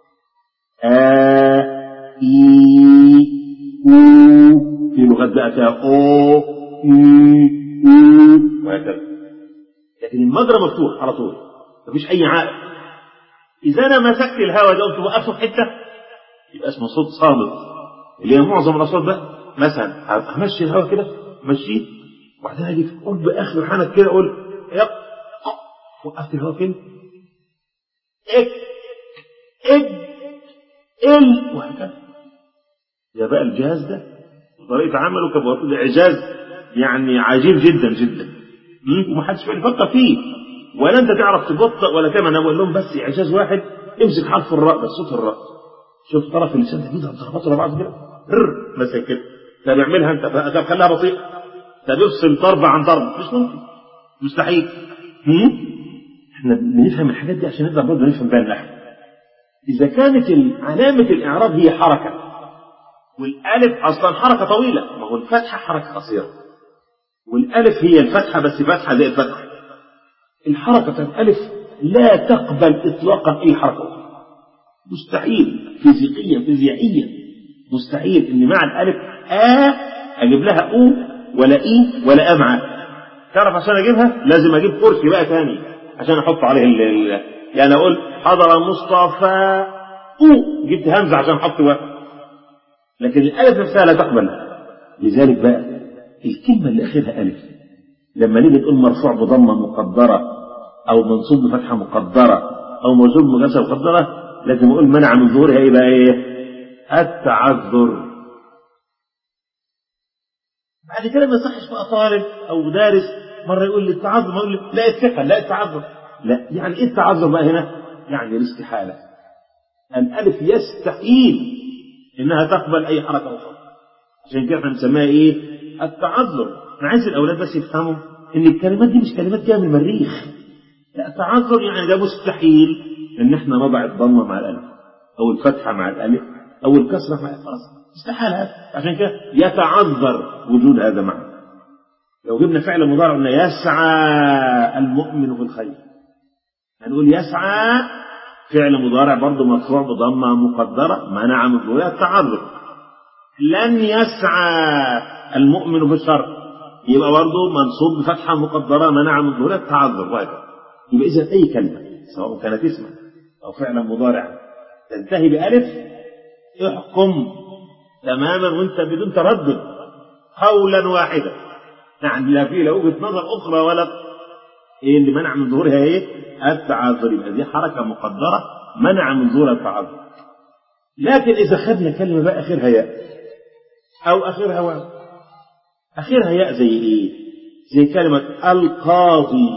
آ إي أو في لغات بقى فيها أو إي أو وهكذا لكن المجرى مفتوح على طول مفيش أي عائق إذا أنا مسكت الهواء ده قلت وقفته في حتة يبقى اسمه صوت صامت اللي هي معظم الأصوات ده مثلا همشي الهواء كده مشيه وبعدين أجي في قرب آخر حنك كده أقول يب وقفت الهواء فين؟ إك إج ال وهكذا يا بقى الجهاز ده طريقة عمله كبوات إعجاز يعني عجيب جدا جدا ومحدش يفكر فيه ولا أنت تعرف تبطئ ولا كمان أنا بقول لهم بس إعجاز واحد امسك حرف الراء بس صوت الراء شوف طرف اللسان ده كده ضربات ورا بعض كده هر مثلا كده طب اعملها أنت طب خليها بطيئة طب افصل ضربة عن ضربة مش ممكن مستحيل احنا بنفهم الحاجات دي عشان نقدر برضه نفهم بقى النحو إذا كانت علامة الإعراب هي حركة والألف أصلا حركة طويلة ما هو الفتحة حركة قصيرة والألف هي الفتحة بس فتحة زي الفتحة الحركة بتاعت الألف لا تقبل إطلاقا أي حركة أخرى مستحيل فيزيقيا فيزيائيا مستحيل إن مع الألف آ أجيب لها أو ولا إي ولا أ معاه تعرف عشان أجيبها لازم أجيب كرسي بقى تاني عشان أحط عليه ال ال يعني أقول حضر مصطفى أو جبت همزة عشان أحط واحد لكن الألف نفسها لا تقبل لذلك بقى الكلمة اللي آخرها ألف لما نيجي تقول مرفوع بضمة مقدرة أو منصوب بفتحة مقدرة أو موجود بجلسة مقدرة لازم أقول منع من ظهورها يبقى إيه؟ التعذر بعد كده ما يصحش بقى طالب أو دارس مرة يقول لي التعذر يقول لي لا الثقة لا التعذر لا يعني إيه التعذر بقى هنا؟ يعني الاستحالة الألف يستحيل إنها تقبل أي حركة أخرى عشان كده احنا بنسميها إيه؟ التعذر أنا عايز الأولاد بس يفهموا إن الكلمات دي مش كلمات جاية من المريخ لا التعذر يعني ده مستحيل إن احنا نضع الضمة مع الألف أو الفتحة مع الألف أو الكسرة مع خلاص استحالة عشان كده يتعذر وجود هذا معه لو جبنا فعل مضارع قلنا يسعى المؤمن في الخير هنقول يسعى فعل مضارع برضه مرفوع بضمة مقدرة منع من ظهورها التعذر لن يسعى المؤمن في الشر يبقى برضه منصوب بفتحة مقدرة منع من ظهورها التعذر وهكذا يبقى إذا أي كلمة سواء كانت اسما أو فعلا مضارعا تنتهي بألف احكم تماما وانت بدون تردد قولا واحدا يعني لا في لا وجهه نظر اخرى ولا ايه اللي منع من ظهورها ايه؟ التعذر يبقى دي حركه مقدره منع من ظهور التعذر لكن اذا خدنا كلمه بقى اخرها ياء او اخرها واو اخرها ياء زي ايه؟ زي كلمه القاضي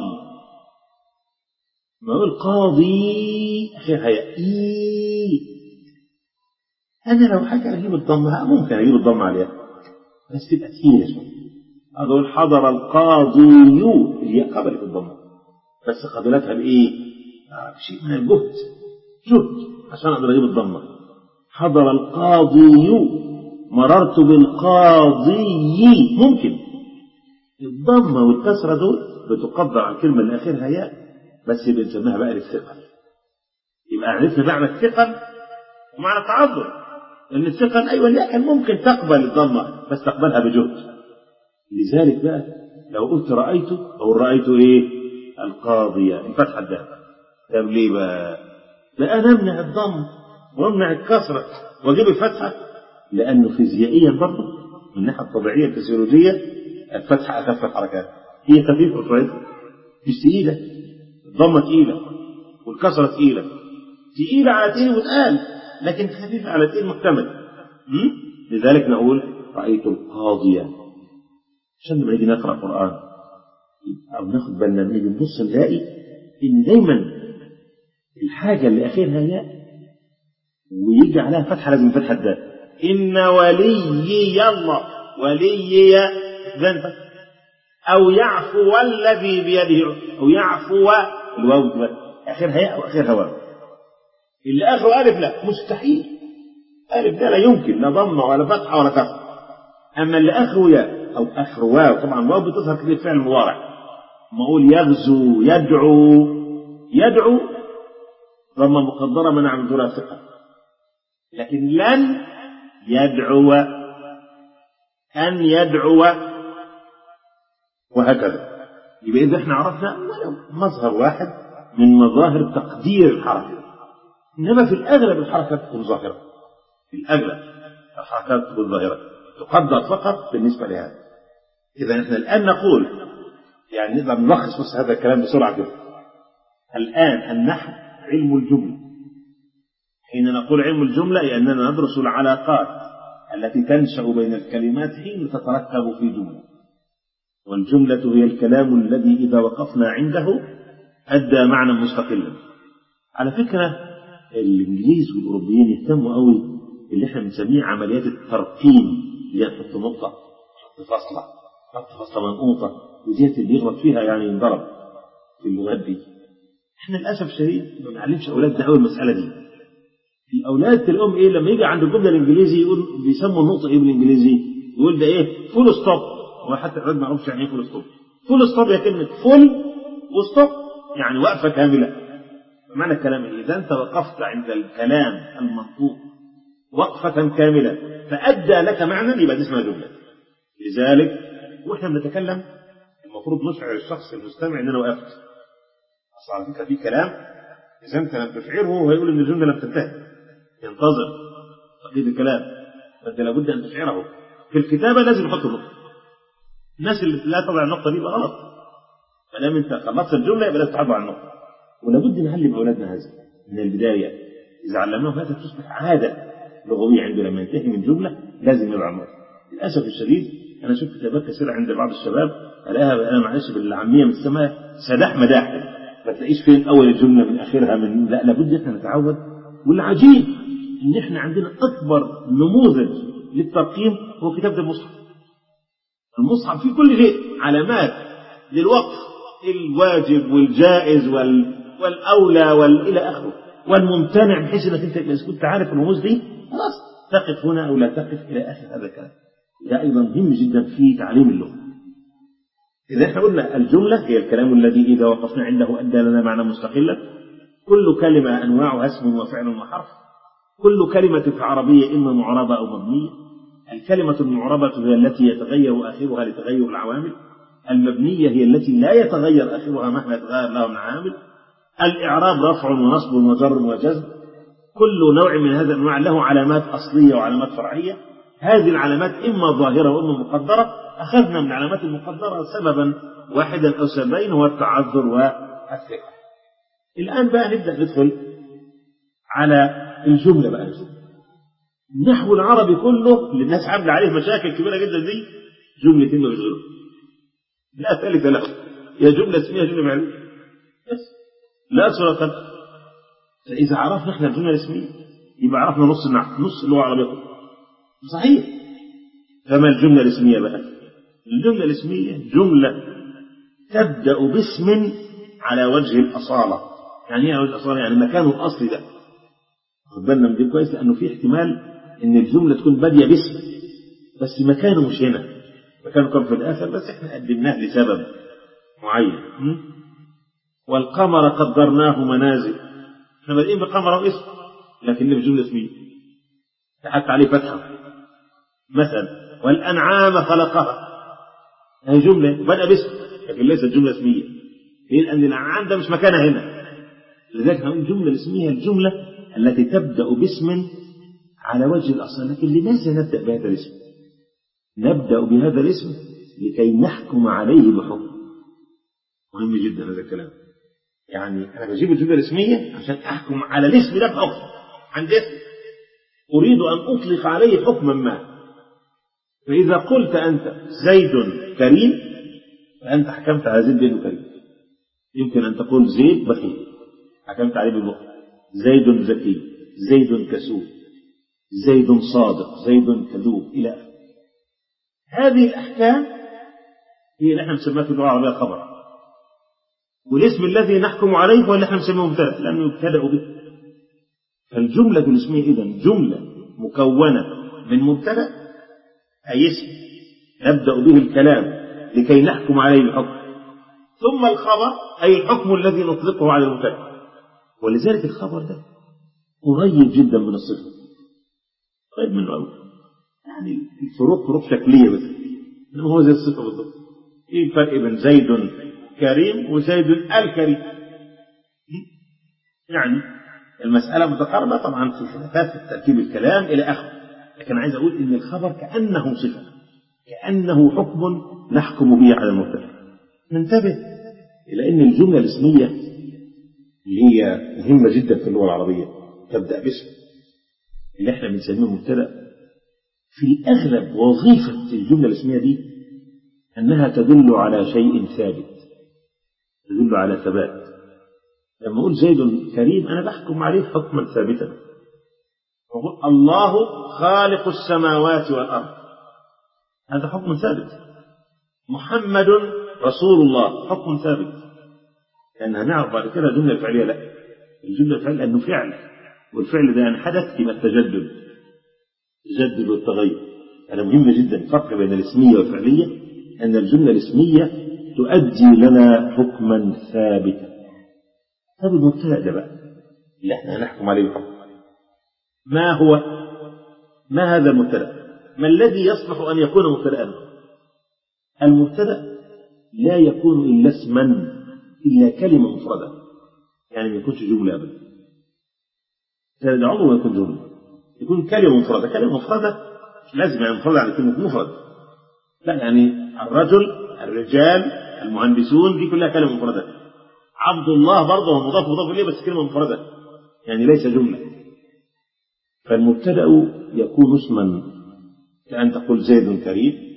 ما هو القاضي اخرها ياء إيه انا لو حاجه اجيب الضمه ممكن اجيب الضمه عليها بس تبقى تقيله شويه اقول حضر القاضي الياء قبلت الضمه بس قبلتها بايه؟ آه شيء من الجهد جهد عشان اقدر اجيب الضمه حضر القاضي مررت بالقاضي ممكن الضمه والكسره دول بتقدر على الكلمه اللي اخرها ياء بس بنسميها بقى الثقل يبقى عرفنا معنى الثقل ومعنى التعذر ان الثقل ايوه الياء كان ممكن تقبل الضمه بس تقبلها بجهد لذلك بقى لو قلت رايت او رايت ايه القاضيه الفتحه الدال طب ليه بقى لا انا امنع الضم وامنع الكسره واجيب الفتحه لانه فيزيائيا برضه من الناحيه الطبيعيه الفسيولوجيه الفتحه اخف الحركات هي خفيفه شويه مش ثقيله الضمه ثقيله والكسره ثقيله ثقيله على تين وتقال لكن خفيفه على تين محتمل لذلك نقول رايت القاضيه عشان لما نيجي نقرا قران او ناخد بالنا نيجي نبص نلاقي ان دايما الحاجه اللي اخرها ياء ويجي عليها فتحه لازم فتحه الدال ان وليي الله وليي ذنب او يعفو الذي بيده او يعفو الواو اخرها ياء واخرها واو اللي اخره الف لا مستحيل الف ده لا يمكن لا ضمه ولا فتحه ولا كسره اما اللي اخره ياء او اخر واو طبعا واو بتظهر كتير فعل مضارع ما اقول يغزو يدعو يدعو ضمه مقدره منع من ظهورها ثقه لكن لن يدعو ان يدعو وهكذا يبقى اذا احنا عرفنا ولو مظهر واحد من مظاهر تقدير الحركه انما في الاغلب الحركات تكون ظاهره في الاغلب الحركات تكون ظاهره تقدر فقط بالنسبه لهذا اذا احنا الان نقول يعني نقدر نلخص بس هذا الكلام بسرعه كده الان النحو علم الجمله حين نقول علم الجمله لاننا ندرس العلاقات التي تنشا بين الكلمات حين تتركب في جمله والجمله هي الكلام الذي اذا وقفنا عنده ادى معنى مستقلا على فكره الانجليز والاوروبيين يهتموا قوي اللي احنا بنسميه عمليات الترقيم اللي هي تحط نقطه تحط فاصله تحط فاصله منقوطه وديت اللي يغلط فيها يعني ينضرب في اللغات دي احنا للاسف الشديد ما بنعلمش اولادنا قوي المساله دي الاولاد تلاقيهم ايه لما يجي عند الجمله الانجليزي يقول بيسموا النقطه ايه بالانجليزي يقول ده ايه فول ستوب هو حتى الولاد ما يعرفش يعني ايه فول ستوب فول ستوب هي كلمه فول وستوب يعني وقفه كامله معنى الكلام ايه اذا انت وقفت عند الكلام المنطوق وقفه كامله فادى لك معنى يبقى دي اسمها جمله لذلك واحنا بنتكلم المفروض نشعر الشخص المستمع ان انا وقفت اصل على فكره في كلام اذا انت لم تشعره هو هيقول ان الجمله لم تنتهي ينتظر بقيه الكلام فانت لابد ان تشعره في الكتابه لازم يحط نقطه الناس اللي لا تضع النقطه دي يبقى غلط ما دام انت خلصت الجمله يبقى لازم تحط على النقطه ولابد نعلم اولادنا هذا من البدايه اذا علمناهم هذا تصبح عاده لغويه عنده لما ينتهي من جمله لازم يضع النقطه للاسف الشديد انا شفت كتابات كثيره عند بعض الشباب الاقيها انا معلش بالعاميه بنسميها سداح مداح ما تلاقيش فين اول الجمله من اخرها من لا لابد احنا نتعود والعجيب ان احنا عندنا اكبر نموذج للترقيم هو كتاب المصحف المصحف فيه كل شيء علامات للوقف الواجب والجائز وال... والاولى والى اخره والممتنع بحيث انك انت اذا كنت عارف الرموز دي خلاص تقف هنا او لا تقف الى اخر هذا الكلام ده ايضا مهم جدا في تعليم اللغه اذا احنا قلنا الجمله هي الكلام الذي اذا وقفنا عنده ادى لنا معنى مستقلا كل كلمه انواعها اسم وفعل وحرف كل كلمه في عربيه اما معربه او مبنيه الكلمه المعربه هي التي يتغير اخرها لتغير العوامل المبنيه هي التي لا يتغير اخرها مهما يتغير لها من عامل الاعراب رفع ونصب وجر وجزم كل نوع من هذه الأنواع له علامات أصلية وعلامات فرعية هذه العلامات إما ظاهرة وإما مقدرة أخذنا من العلامات المقدرة سببا واحدا أو سببين هو التعذر والثقة الآن بقى نبدأ ندخل على الجملة بقى النحو العربي كله اللي الناس عاملة عليه مشاكل كبيرة جدا دي جملتين ما بيشغلوا لا ثالث له هي جملة اسمية جملة فعلية بس لا صورة فإذا عرفنا احنا الجملة الاسمية يبقى عرفنا نص النحو نص اللغة العربية صحيح فما الجملة الاسمية بقى الجملة الاسمية جملة تبدأ باسم على وجه الأصالة يعني ايه على وجه الأصالة يعني مكانه الأصلي ده خد بالنا من دي كويس لأنه في احتمال إن الجملة تكون بادية باسم بس مكانه مش هنا مكانه كان في الآخر بس احنا قدمناه لسبب معين والقمر قدرناه منازل احنا بادئين بقمر واسم لكن في جملة اسمية حتى عليه فتحة مثلا والأنعام خلقها هي جملة بدأ باسم لكن ليست جملة اسمية ليه؟ لأن الأنعام ده مش مكانها هنا لذلك هنقول الجملة الاسمية الجملة التي تبدأ باسم على وجه الأصل لكن لماذا نبدأ بهذا الاسم نبدأ بهذا الاسم لكي نحكم عليه بحكم مهم جدا هذا الكلام يعني أنا بجيب الجملة الاسمية عشان أحكم على الاسم ده بحكم عند اسم أريد أن أطلق عليه حكما ما فإذا قلت أنت زيد كريم فأنت حكمت على زيد بأنه كريم يمكن أن تقول زيد بخيل حكمت عليه بالبخل زيد ذكي زيد كسول زيد صادق زيد كذوب إلى آخره هذه الأحكام هي اللي احنا بنسميها في اللغة العربية خبر والاسم الذي نحكم عليه هو اللي احنا بنسميه مبتدأ لأنه يبتدأ به فالجملة الاسمية إذا جملة مكونة من مبتدأ أي اسم نبدأ به الكلام لكي نحكم عليه بحكم ثم الخبر أي الحكم الذي نطلقه على المبتدأ ولذلك الخبر ده قريب جدا من الصفة قريب منه قوي يعني الفروق فروق شكلية بس إنما هو زي الصفة بالضبط إيه الفرق بين زيد كريم وزيد الكريم يعني المسألة متقاربة طبعا في خلافات في تركيب الكلام إلى آخره لكن عايز أقول إن الخبر كأنه صفة كأنه حكم نحكم به على المبتدأ ننتبه إلى أن الجملة الاسمية اللي هي مهمة جدا في اللغة العربية تبدأ باسم اللي احنا بنسميه مبتدأ في الأغلب وظيفة الجملة الاسمية دي أنها تدل على شيء ثابت تدل على ثبات لما أقول زيد كريم أنا بحكم عليه حكما ثابتا أقول الله خالق السماوات والأرض هذا حكم ثابت محمد رسول الله حكم ثابت لأن هنعرف بعد كده جملة فعلية لا الجملة الفعلية أنه فعل والفعل ده أن حدث يبقى التجدد التجدد والتغير هذا مهم جدا الفرق بين الاسمية والفعلية أن الجملة الاسمية تؤدي لنا حكما ثابتا هذا المبتدأ ده بقى اللي احنا هنحكم عليه الحكم ما هو ما هذا المبتدأ ما الذي يصلح أن يكون مبتدأ المبتدأ لا يكون إلا اسما إلا كلمة مفردة يعني ما يكونش جملة أبدا ده عمره ما يكون جملة يكون كلمة مفردة كلمة مفردة مش لازم يعني مفردة يعني كلمة مفرد لا يعني الرجل الرجال المهندسون دي كلها كلمة مفردة عبد الله برضه هو مضاف مضاف إليه بس كلمة مفردة يعني ليس جملة فالمبتدأ يكون اسما كأن تقول زيد كريم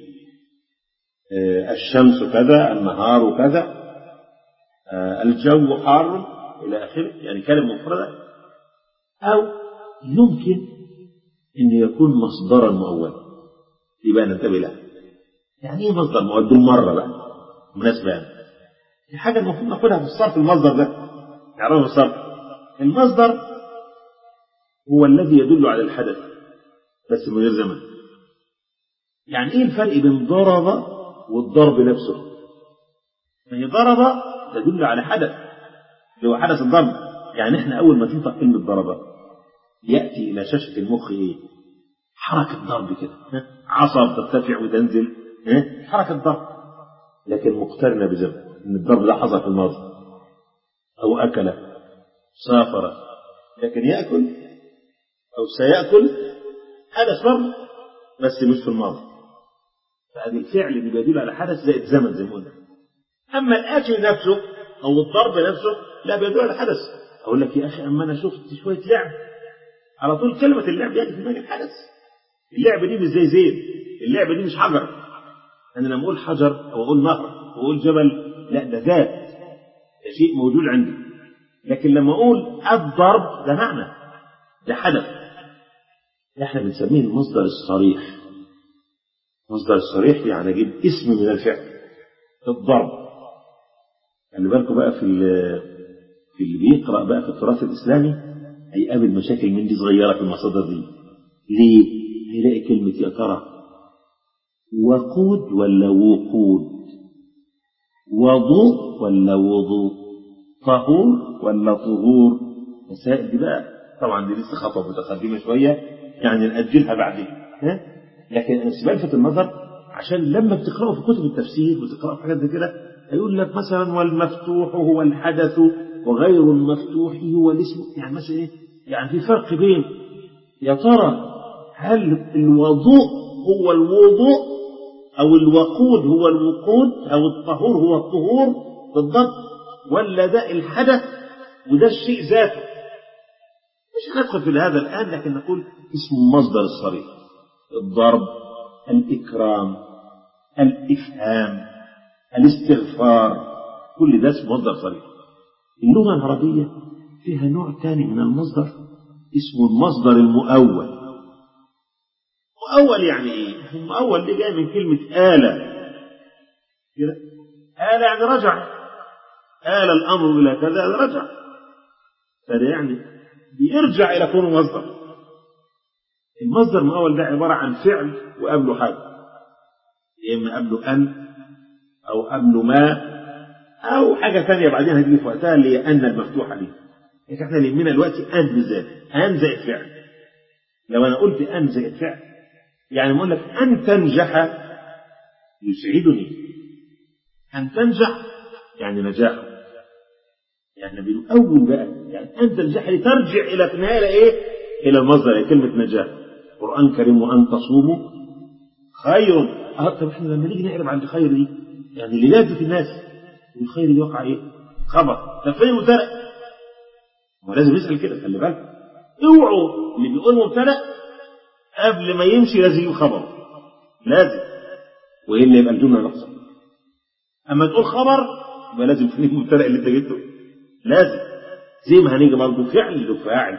الشمس كذا النهار كذا الجو حار إلى آخره يعني كلمة مفردة أو يمكن أن يكون مصدرا مؤولا يبقى ننتبه لها يعني ايه مصدر مؤول بالمرة بقى مناسبة يعني دي حاجة المفروض ناخدها في الصرف المصدر ده نعرفه في الصرف المصدر هو الذي يدل على الحدث بس من غير زمن يعني ايه الفرق بين ضرب والضرب نفسه يعني ضرب تدل على حدث اللي هو حدث الضرب يعني احنا اول ما تنطق كلمه ضرب ياتي الى شاشه المخ ايه حركه ضرب كده عصا ترتفع وتنزل حركه ضرب لكن مقترنه بزمن ان الضرب ده حصل في الماضي او اكل سافر لكن ياكل أو سيأكل حدث برضه بس مش في الماضي فهذا الفعل اللي بيدل على حدث زائد زمن زي ما قلنا أما الأكل نفسه أو الضرب نفسه لا بيدل على حدث أقول لك يا أخي أما أنا شفت شوية لعب على طول كلمة اللعب يأتي في دماغي الحدث اللعبة دي مش زي زين اللعبة دي مش حجر أنا لما أقول حجر أو أقول نهر أو أقول جبل لا ده ذات ده شيء موجود عندي لكن لما أقول الضرب ده معنى ده حدث ده احنا بنسميه المصدر الصريح المصدر الصريح يعني أجيب اسم من الفعل الضرب خلي بالكم بقى في في اللي بيقرأ بقى في التراث الإسلامي هيقابل مشاكل من دي صغيرة في المصادر دي ليه؟ هيلاقي كلمة يا ترى وقود ولا وقود وضوء ولا وضوء طهور ولا طهور مسائل دي بقى طبعا دي لسه خطوة متقدمة شوية يعني نأجلها بعدين ها؟ لكن أنا بلفت النظر عشان لما بتقرأوا في كتب التفسير وتقرأوا في حاجات زي كده هيقول لك مثلا والمفتوح هو الحدث وغير المفتوح هو الاسم يعني مثلا ايه؟ يعني في فرق بين يا ترى هل الوضوء هو الوضوء أو الوقود هو الوقود أو الطهور هو الطهور بالضبط ولا ده الحدث وده الشيء ذاته مش هندخل في هذا الآن لكن نقول اسم المصدر الصريح الضرب الإكرام الإفهام الاستغفار كل ده اسم مصدر صريح اللغة العربية فيها نوع ثاني من المصدر اسمه المصدر المؤول مؤول يعني ايه؟ المؤول دي جاي من كلمة آلة كده آلة يعني رجع آل الأمر إلى كذا رجع فده يعني بيرجع إلى كونه مصدر المصدر المؤول ده عبارة عن فعل وقبله حاجة يا إما قبله أن أو قبله ما أو حاجة ثانية بعدين هتيجي في وقتها اللي هي أن المفتوحة دي لكن احنا يهمنا دلوقتي أن بالذات أن زائد فعل لو أنا قلت أن زائد فعل يعني بقول لك أن تنجح يسعدني أن تنجح يعني نجاح يعني بنقول بقى يعني أن تنجح لترجع إلى في النهاية إيه؟ إلى المصدر إلى كلمة نجاح القرآن كريم وأن تصوموا خير أه طب إحنا لما نيجي نعرف عن الخير دي يعني اللي لازم في الناس الخير اللي وقع إيه؟ خبر طب فين المبتدأ؟ ما لازم نسأل كده خلي بالك اوعوا اللي بيقول مبتدأ قبل ما يمشي لازم يجيب خبر لازم والا يبقى الجمله ناقصه اما تقول خبر يبقى لازم تجيب المبتدا اللي انت جبته لازم زي ما هنيجي برضه فعل له فاعل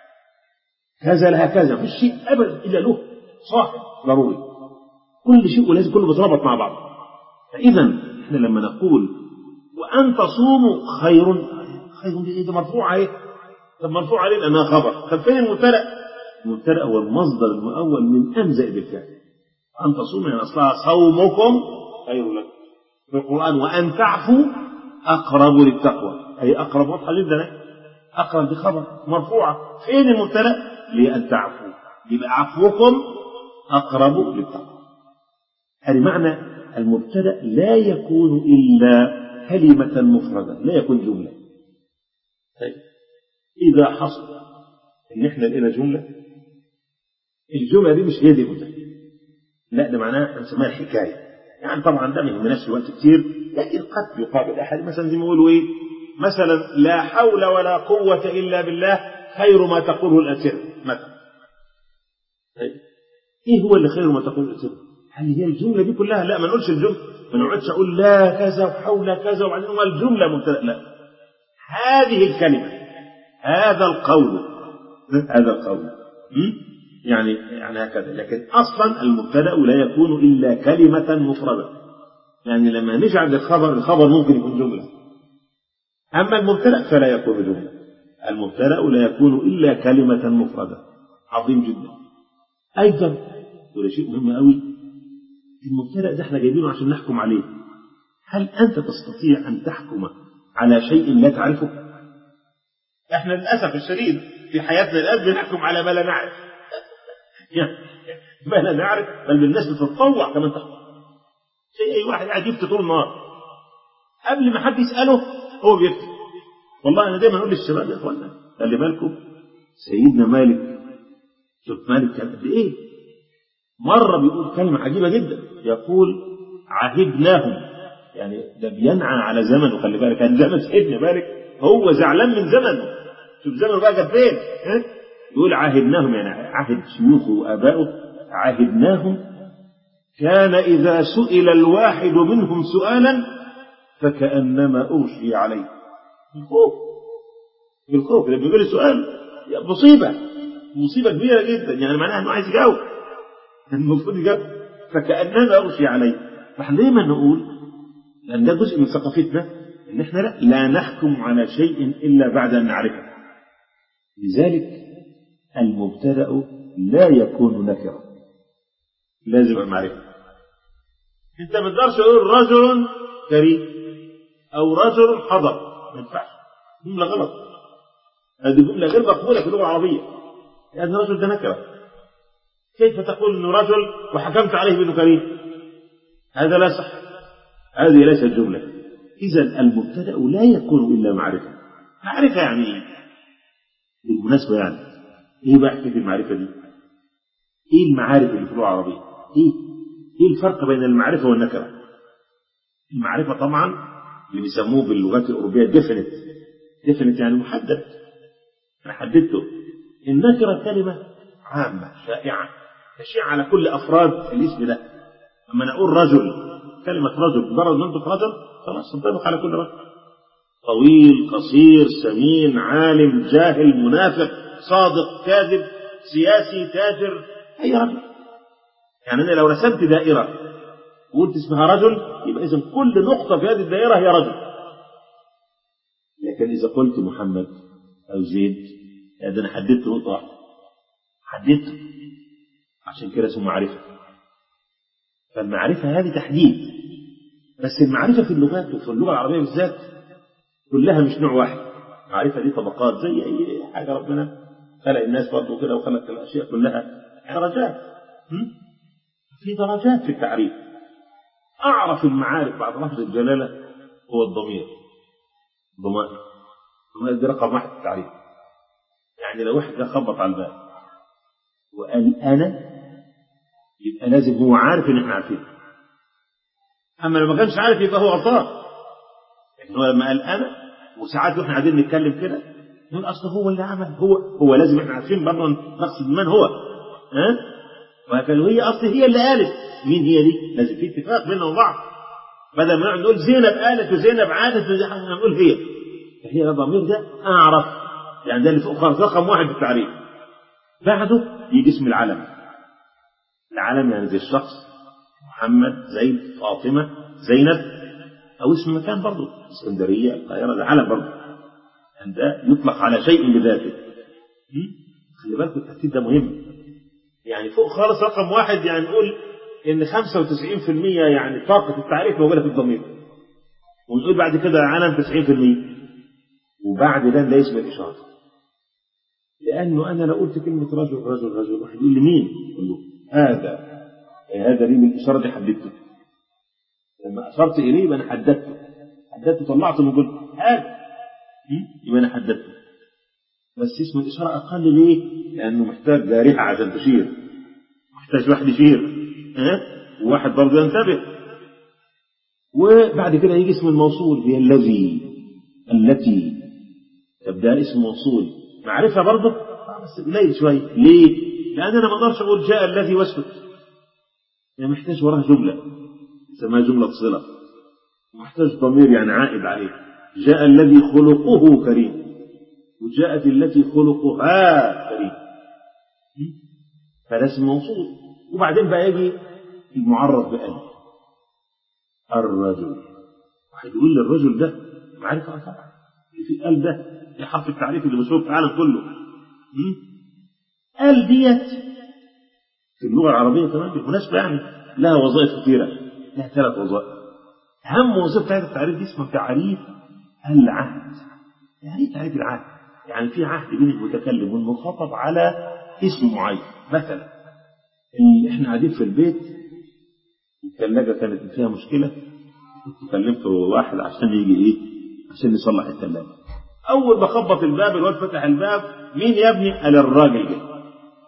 كذا لها كذا مفيش شيء ابدا الا له صاحب ضروري كل شيء ولازم كله بيتربط مع بعض فاذا احنا لما نقول وان تصوموا خير خير دي ايه ده مرفوعه ايه طب مرفوعه ليه لانها خبر طب فين المبتدا المبتدا هو المصدر المؤول من أن زائد الفعل أن تصوموا يعني أصلها صومكم خير لكم في القرآن وأن تعفوا أقرب للتقوى أي أقرب واضحة جدا أقرب بخبر مرفوعة فين المبتدا؟ لأن تعفوا يبقى عفوكم أقرب للتقوى هذه معنى المبتدا لا يكون إلا كلمة مفردة لا يكون جملة طيب إذا حصل إن إحنا لقينا جملة الجملة دي مش هي دي المبتدا لا ده معناها احنا بنسميها حكاية يعني طبعا ده ما يهمناش الوقت كتير لكن قد يقابل أحد مثلا زي ما يقولوا إيه مثلا لا حول ولا قوة إلا بالله خير ما تقوله الأسر مثلا طيب. إيه هو اللي خير ما تقوله الأسر هل هي الجملة دي كلها لا ما نقولش الجملة ما نقعدش أقول لا كذا وحول كذا وبعدين هو الجملة مبتدأ لا هذه الكلمة هذا القول هذا القول يعني يعني هكذا لكن اصلا المبتدا لا يكون الا كلمه مفرده يعني لما نجعل الخبر الخبر ممكن يكون جمله اما المبتدا فلا يكون جمله المبتدا لا يكون الا كلمه مفرده عظيم جدا ايضا وده شيء مهم قوي المبتدا ده احنا جايبينه عشان نحكم عليه هل انت تستطيع ان تحكم على شيء لا تعرفه احنا للاسف الشديد في حياتنا الان بنحكم على ما لا نعرف ما لا نعرف بل بالناس بتتطوع كمان تحكم زي اي واحد قاعد يفتي طول النهار قبل ما حد يساله هو بيفتي والله انا دايما اقول للشباب يا اخوانا خلي بالكم سيدنا مالك شوف مالك كان قد ايه مرة بيقول كلمة عجيبة جدا يقول عهدناهم يعني ده بينعى على زمنه خلي بالك كان زمن سيدنا مالك هو زعلان من زمنه شوف زمنه بقى جاب فين ها؟ يقول عهدناهم يعني عهد شيوخه وآبائه عهدناهم كان إذا سئل الواحد منهم سؤالا فكأنما أغشي عليه الخوف بالخوف لما بيقول سؤال مصيبة مصيبة كبيرة جدا يعني معناها انه عايز يجاوب المفروض يجاوب فكأنما أغشي عليه فاحنا دايما نقول لأن ده جزء من ثقافتنا إن احنا لا, لا نحكم على شيء إلا بعد أن نعرفه لذلك المبتدأ لا يكون نكرا لازم المعرفة انت ما تقدرش تقول رجل كريم او رجل حضر ما ينفعش جملة غلط هذه جملة غير مقبولة في اللغة العربية لأن الرجل ده نكرة كيف تقول انه رجل وحكمت عليه بانه كريم هذا لا صح هذه ليست جملة إذا المبتدأ لا يكون إلا معرفة معرفة يعني إيه؟ بالمناسبة يعني إيه بقى حكاية المعرفة دي؟ إيه المعارف اللي في اللغة العربية؟ إيه؟ إيه الفرق بين المعرفة والنكرة؟ المعرفة طبعا اللي بيسموه باللغات الأوروبية ديفينيت ديفينيت يعني محدد أنا حددته النكرة كلمة عامة شائعة تشيع على كل أفراد الاسم ده لما نقول رجل كلمة رجل مجرد ما نطق رجل خلاص تنطبق على كل رجل طويل قصير سمين عالم جاهل منافق صادق كاذب سياسي تاجر أي رجل يعني أنا لو رسمت دائرة وقلت اسمها رجل يبقى إذا كل نقطة في هذه الدائرة هي رجل لكن إذا قلت محمد أو زيد هذا أنا حددت نقطة واحدة حددته عشان كده اسمه معرفة فالمعرفة هذه تحديد بس المعرفة في اللغات وفي اللغة العربية بالذات كلها مش نوع واحد المعرفة دي طبقات زي أي حاجة ربنا خلق الناس برضه كده وخلق الأشياء كلها درجات في درجات في التعريف أعرف المعارف بعد لفظ الجلالة هو الضمير ضمائر الضمائر دي رقم واحد في التعريف يعني لو واحد جه خبط على الباب وقال أنا يبقى لازم هو عارف إن إحنا عارفين أما لو ما كانش عارف يبقى هو غلطان يعني هو لما قال أنا وساعات واحنا قاعدين نتكلم كده نقول أصل هو اللي عمل هو هو لازم إحنا عارفين برضه نقصد من هو ها وهكذا وهي أصل هي اللي قالت مين هي دي؟ لازم في اتفاق بيننا وبعض بدل ما نقول زينب قالت وزينب عادت نقول هي هي الضمير ده أعرف يعني ده اللي فوق خالص رقم واحد في التعريف بعده يجي اسم العلم العلم يعني زي الشخص محمد زيد فاطمة زينب أو اسم مكان برضه اسكندرية القاهرة ده علم برضه يعني ده يطلق على شيء بذاته خلي بالكم الترتيب ده مهم يعني فوق خالص رقم واحد يعني نقول إن 95% يعني طاقة التعريف موجودة في الضمير ونقول بعد كده علم 90% وبعد ده ده اسم الإشارة لأنه أنا لو قلت كلمة رجل رجل رجل واحد يقول لي مين؟ يقول له هذا هذا ليه من الإشارة دي حددته لما أشرت إليه يبقى أنا حددته حددته طلعته من قلت هذا يبقى أنا حددته بس اسم الإشارة أقل ليه؟ لأنه محتاج جارحة عشان تشير محتاج واحد يشير ها؟ وواحد برضه ينتبه وبعد كده يجي اسم الموصول هي الذي التي تبدأ اسم موصول معرفة برضه بس قليل شوية ليه؟ لأن أنا ما أقدرش أقول جاء الذي واسكت يعني محتاج وراها جملة اسمها جملة صلة محتاج ضمير يعني عائد عليه جاء الذي خلقه كريم وجاءت التي خلقها كريم فده اسم موصول وبعدين بقى يجي المعرف بألف الرجل واحد يقول لي الرجل ده معرفة طبعا اللي في قلب ده ده حرف التعريف اللي مشهور في العالم كله قال ديت في اللغة العربية كمان بالمناسبة يعني لها وظائف كثيرة لها ثلاث وظائف أهم وظيفة بتاعت التعريف دي اسمها تعريف العهد يعني ايه تعريف العهد؟ يعني في عهد بين المتكلم والمخاطب على اسم معين مثلا احنا قاعدين في البيت الثلاجة كانت فيها مشكلة كنت كلمت واحد عشان يجي ايه عشان يصلح الثلاجة أول ما خبط الباب الواد فتح الباب مين يا ابني؟ قال الراجل جه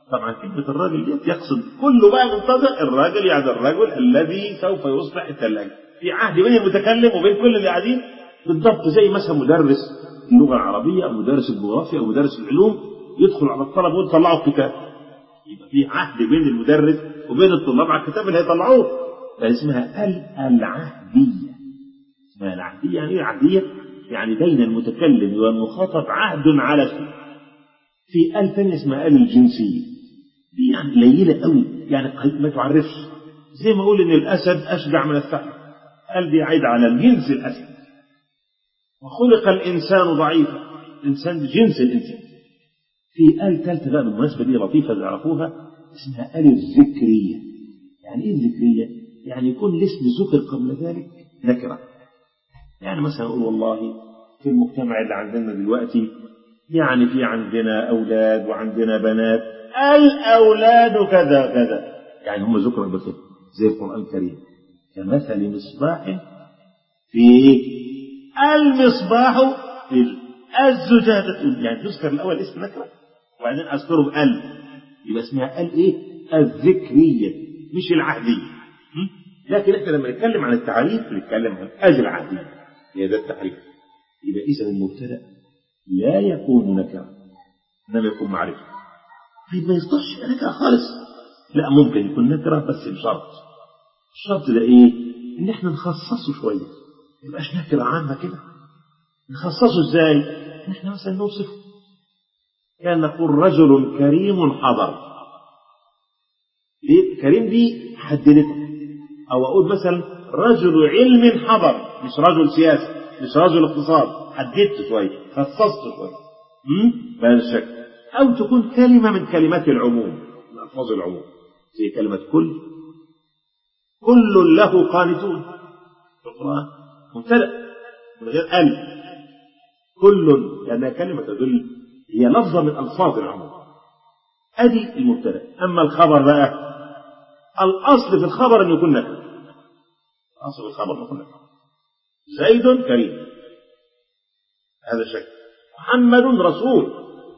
طبعا كلمة الراجل ديت يقصد كله بقى منتظر الراجل يعني الرجل الذي سوف يصلح الثلاجة في عهد بين المتكلم وبين كل اللي قاعدين بالضبط زي مثلا مدرس اللغة العربية أو مدرس الجغرافيا أو مدرس العلوم يدخل على الطلبة ويقول طلعوا الكتاب يبقى في عهد بين المدرس وبين الطلاب على الكتاب اللي هيطلعوه فاسمها العهدية اسمها العهدية يعني ايه عهدية؟ يعني بين المتكلم والمخاطب عهد على شيء في آل ثانية اسمها آل الجنسية دي يعني قليلة قوي يعني ما تعرفش زي ما أقول إن الأسد أشجع من الثعلب قال دي عايد على الجنس الأسد وخلق الإنسان ضعيفا الإنسان جنس الإنسان في آل ثالثة بقى بالمناسبة دي لطيفة تعرفوها اسمها آل الذكرية يعني إيه الذكرية؟ يعني يكون الاسم ذكر قبل ذلك نكرة يعني مثلا أقول والله في المجتمع اللي عندنا دلوقتي يعني في عندنا أولاد وعندنا بنات الأولاد كذا كذا يعني هم ذكر قبل كده زي القرآن الكريم كمثل مصباح في المصباح في الزجاجة يعني تذكر الأول اسم نكرة وبعدين أذكره بأل يبقى اسمها أل إيه؟ الذكرية مش العهدية لكن احنا لما نتكلم عن التعريف نتكلم عن أجل العهدية هي ده التعريف يبقى إذا المبتدأ لا يكون نكرة إنما يكون معرفة طيب ما يصدرش يبقى نكرة خالص لا ممكن يكون نكرة بس بشرط الشرط ده إيه؟ إن احنا نخصصه شوية ما يبقاش نكرة عامة كده نخصصه إزاي؟ إن احنا مثلا نوصفه كان نقول رجل كريم حضر ليه؟ كريم دي حددتها أو أقول مثلا رجل علم حضر مش رجل سياسي مش رجل اقتصاد حددت شوية خصصت شوية بهذا الشكل أو تكون كلمة من كلمات العموم من ألفاظ العموم زي كلمة كل كل له قانتون في القرآن مبتدأ من غير أل كل لأنها كلمة تدل هي لفظة من ألفاظ العموم أدي المبتدأ أما الخبر بقى الأصل في الخبر أن يكون نكرة الأصل في الخبر أن يكون نكرة زيد كريم هذا الشكل محمد رسول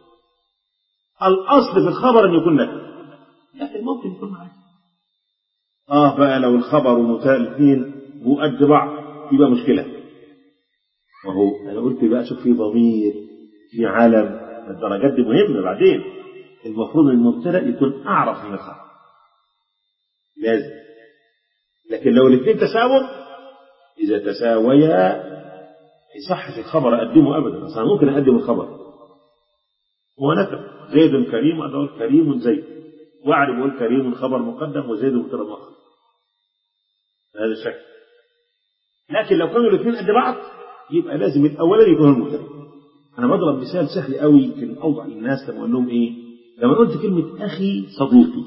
الأصل في الخبر أن يكون نكرة لكن ممكن يكون معك آه بقى لو الخبر ومتالفين قد بعض يبقى مشكلة وهو أنا قلت بقى شوف في ضمير في علم الدرجات دي مهمة بعدين المفروض ان المبتدأ يكون أعرف من الخبر لازم لكن لو الاثنين تساووا إذا تساويا يصحش الخبر أقدمه أبدا أصلا ممكن أقدم الخبر هو نكر زيد كريم أقول كريم زيد وأعرف أقول كريم خبر مقدم وزيد مبتدأ مؤخر هذا الشكل لكن لو كانوا الاثنين قد بعض يبقى لازم الأولاني يكون المبتدأ أنا بضرب مثال سهل قوي يمكن أوضح للناس لما أقول لهم إيه لما قلت كلمة أخي صديقي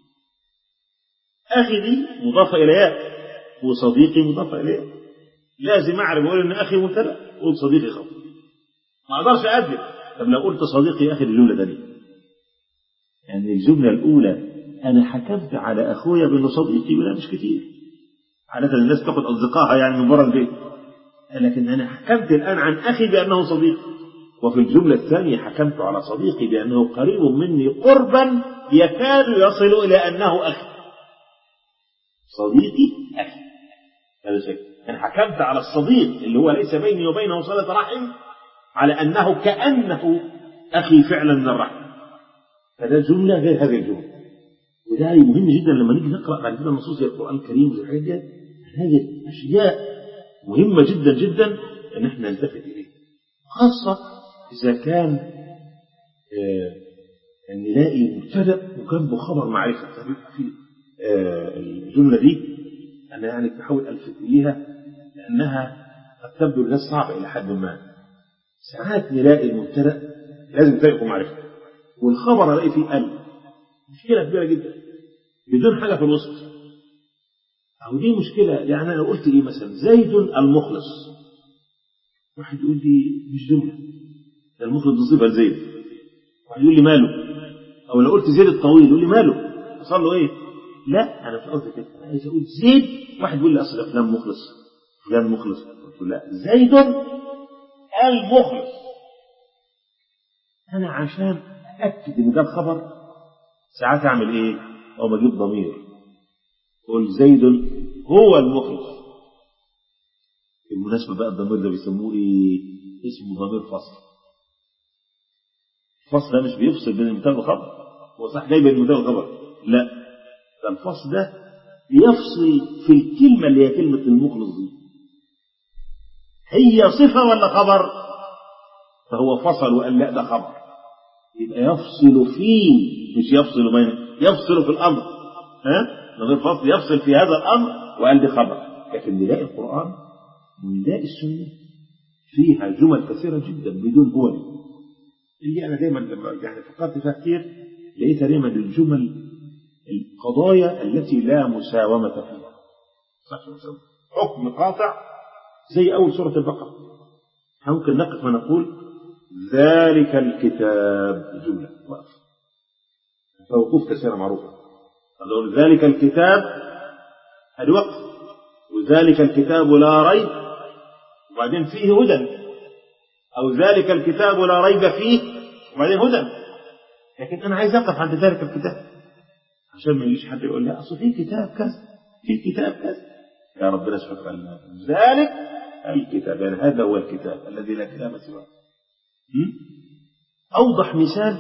أخي دي مضافة إلى ياء وصديقي مضافة إلى ياء لازم أعرف أقول إن أخي مبتدأ أقول صديقي خبر ما أقدرش أقدم طب لو قلت صديقي أخي الجملة ثانية يعني الجملة الأولى أنا حكمت على أخويا بأنه صديقي ولا مش كتير عادة الناس تاخد أصدقائها يعني من بره البيت لكن أنا حكمت الآن عن أخي بأنه صديقي وفي الجملة الثانية حكمت على صديقي بأنه قريب مني قربا يكاد يصل إلى أنه أخي صديقي أخي هذا شيء أنا حكمت على الصديق اللي هو ليس بيني وبينه صلة رحم على أنه كأنه أخي فعلا من الرحم فده جملة غير هذه الجملة وده مهم جدا لما نيجي نقرأ بعد كده النصوص زي القرآن الكريم وزي الحاجات دي هذه أشياء مهمة جدا جدا أن احنا نلتفت إليها خاصة إذا كان آه نلاقي مبتدأ وجنبه خبر معرفة فبيبقى في آه الجملة دي أنا يعني بحاول ألفت إليها لأنها قد تبدو للناس صعبة إلى حد ما ساعات نلاقي المبتدأ لازم تلاقي معرفة والخبر ألاقي فيه ال مشكلة كبيرة جدا بدون حاجة في الوسط أو دي مشكلة يعني أنا قلت إيه مثلا زيد المخلص واحد يقول لي مش جملة المخلص دي صفة زيد واحد يقول لي ماله أو لو قلت زيد الطويل يقول لي ماله حصل له إيه لا أنا مش قصدي كده أنا عايز أقول زيد واحد يقول لي أصل فلان مخلص فلان مخلص قلت له لا زيد المخلص أنا عشان أتأكد إن ده الخبر ساعات اعمل ايه او بجيب ضمير قول زيد هو المخلص بالمناسبة بقى الضمير ده بيسموه ايه اسمه ضمير فصل الفصل ده مش بيفصل بين المبتدا والخبر هو صح جاي بين المبتدا والخبر لا ده الفصل ده يفصل في الكلمة اللي هي كلمة المخلص دي هي صفة ولا خبر فهو فصل وقال لا ده خبر يبقى يفصل فيه مش يفصل بين يفصل في الأمر ها من غير فصل يفصل في هذا الأمر وقال دي خبر لكن نلاقي القرآن ونلاقي السنة فيها جمل كثيرة جدا بدون هو دي اللي أنا دايما لما يعني فكرت فيها كتير لقيتها دايما الجمل القضايا التي لا مساومة فيها صح حكم قاطع زي أول سورة البقرة ممكن نقف ونقول ذلك الكتاب جملة وقف فوقوف كثيرة معروفة نقول ذلك الكتاب هذه وقف وذلك الكتاب لا ريب وبعدين فيه هدى أو ذلك الكتاب لا ريب فيه وبعدين هدى لكن أنا عايز أقف عند ذلك الكتاب عشان ما يجيش حد يقول لي أصل في كتاب كذا في كتاب كذا يا ربنا سبحانه وتعالى ذلك الكتاب يعني هذا هو الكتاب الذي لا كتاب سواه أوضح مثال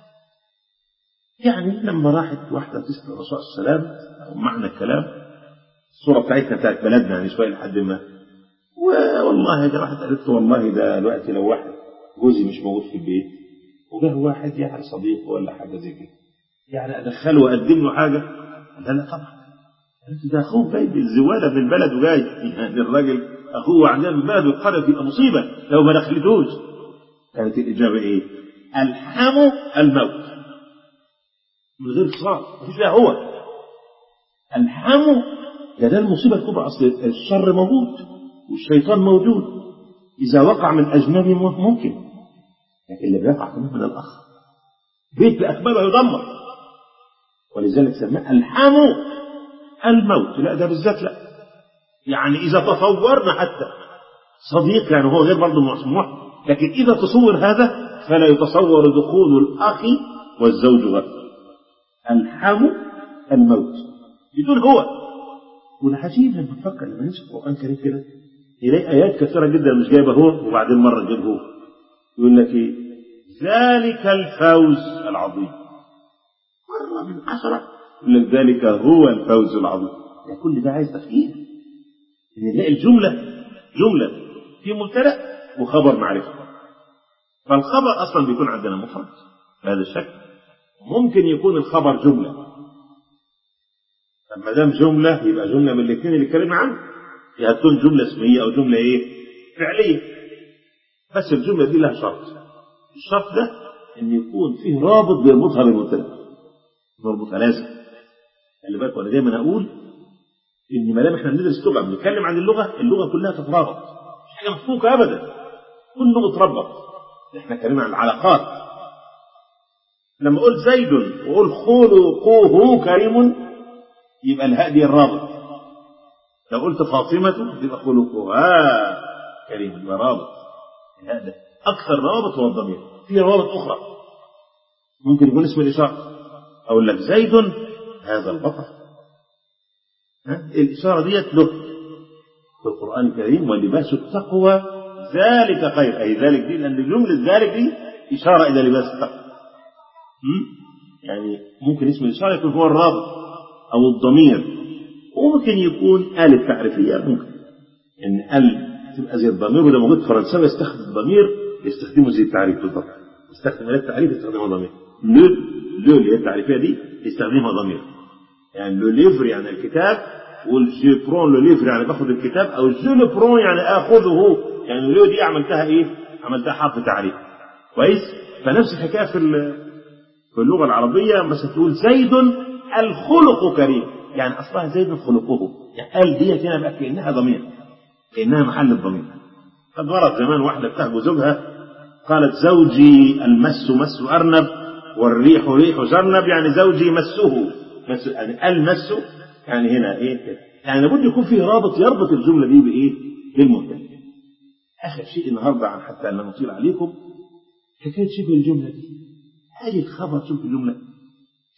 يعني لما راحت واحدة تسأل الرسول صلى الله عليه وسلم أو معنى الكلام الصورة بتاعتنا بتاعت بلدنا يعني شوية لحد ما والله ده راحت قالت له والله ده دلوقتي لو واحد جوزي مش موجود في البيت وجه واحد يعني صديق ولا حاجة زي كده يعني أدخله وأقدم له حاجة لا لا طبعا قالت ده أخوه جاي بالزوالة من البلد وجاي يعني الراجل أخوه عندنا من البلد والقرية تبقى مصيبة لو ما دخلتوش كانت الإجابة إيه؟ ألحموا الموت من غير صراط مفيش فيها هو ألحموا ده ده المصيبة الكبرى أصل الشر موجود والشيطان موجود إذا وقع من أجنبي ممكن لكن اللي بيقع كمان من الأخ بيت بأكمله يدمر ولذلك سماه ألحموا الموت لا ده بالذات لا يعني إذا تصورنا حتى صديق يعني هو غير برضه مسموح لكن إذا تصور هذا فلا يتصور دخول الأخ والزوج غير ألحموا الموت بدون هو وده عجيب لما تفكر لما نمسك القرآن الكريم كده يلاقي آيات كثيرة جدا مش جايبة هو وبعدين مرة جايب هو يقول لك إيه ذلك الفوز العظيم مرة من عشرة يقول لك ذلك هو الفوز العظيم يعني كل ده عايز تفكير إن نلاقي الجملة جملة في مبتدأ وخبر معرفة فالخبر أصلا بيكون عندنا مفرد بهذا الشكل ممكن يكون الخبر جملة ما دام جملة يبقى جملة من الاثنين اللي اتكلمنا عنه يا تكون جملة اسمية أو جملة إيه؟ فعلية بس الجملة دي لها شرط الشرط ده إن يكون فيه رابط بيربطها بالمبتدأ نربطها لازم خلي بالك وأنا دايما أقول إن ما دام إحنا بندرس لغة بنتكلم عن اللغة اللغة كلها تترابط مش حاجة مفكوكة أبدا كله متربط إحنا اتكلمنا عن العلاقات لما قلت زيد وقول خلقه كريم يبقى الهاء دي الرابط لو قلت فاطمة يبقى خلقها كريم يبقى رابط الهاء ده أكثر رابط هو الضمير في روابط أخرى ممكن يكون اسم الإشارة أقول لك زيد هذا البطل ها؟ الإشارة ديت له في القرآن الكريم ولباس التقوى ذلك خير أي ذلك دي لأن جملة ذلك دي إشارة إلى لباس التقوى يعني ممكن اسم الإشارة يكون هو الرابط أو الضمير وممكن يكون آل التعريفية ممكن إن آل تبقى زي الضمير وده موجود فرنساوي يستخدم الضمير يستخدمه زي التعريف بالضبط يستخدم آل التعريف يستخدمها ضمير لو لو اللي هي التعريفية دي يستخدمها ضمير يعني لو ليفر يعني الكتاب والجي برون لو ليفر يعني باخد الكتاب او جو لو برون يعني اخذه يعني لو دي عملتها ايه؟ عملتها حرف تعريف كويس؟ فنفس الحكايه في في اللغة العربية مثلا تقول زيد الخلق كريم يعني أصلها زيد خلقه يعني قال ديت هنا بقى كأنها ضمير كأنها محل الضمير قد ورد زمان واحدة بتهجو زوجها قالت زوجي المس مس أرنب والريح ريح زرنب يعني زوجي مسه مس يعني المس يعني هنا ايه كده يعني لابد يكون فيه رابط يربط الجملة دي بإيه؟ بالمبتدأ آخر شيء النهارده عن حتى لا نطيل عليكم حكاية شبه الجملة دي هذه الخبر شوف الجملة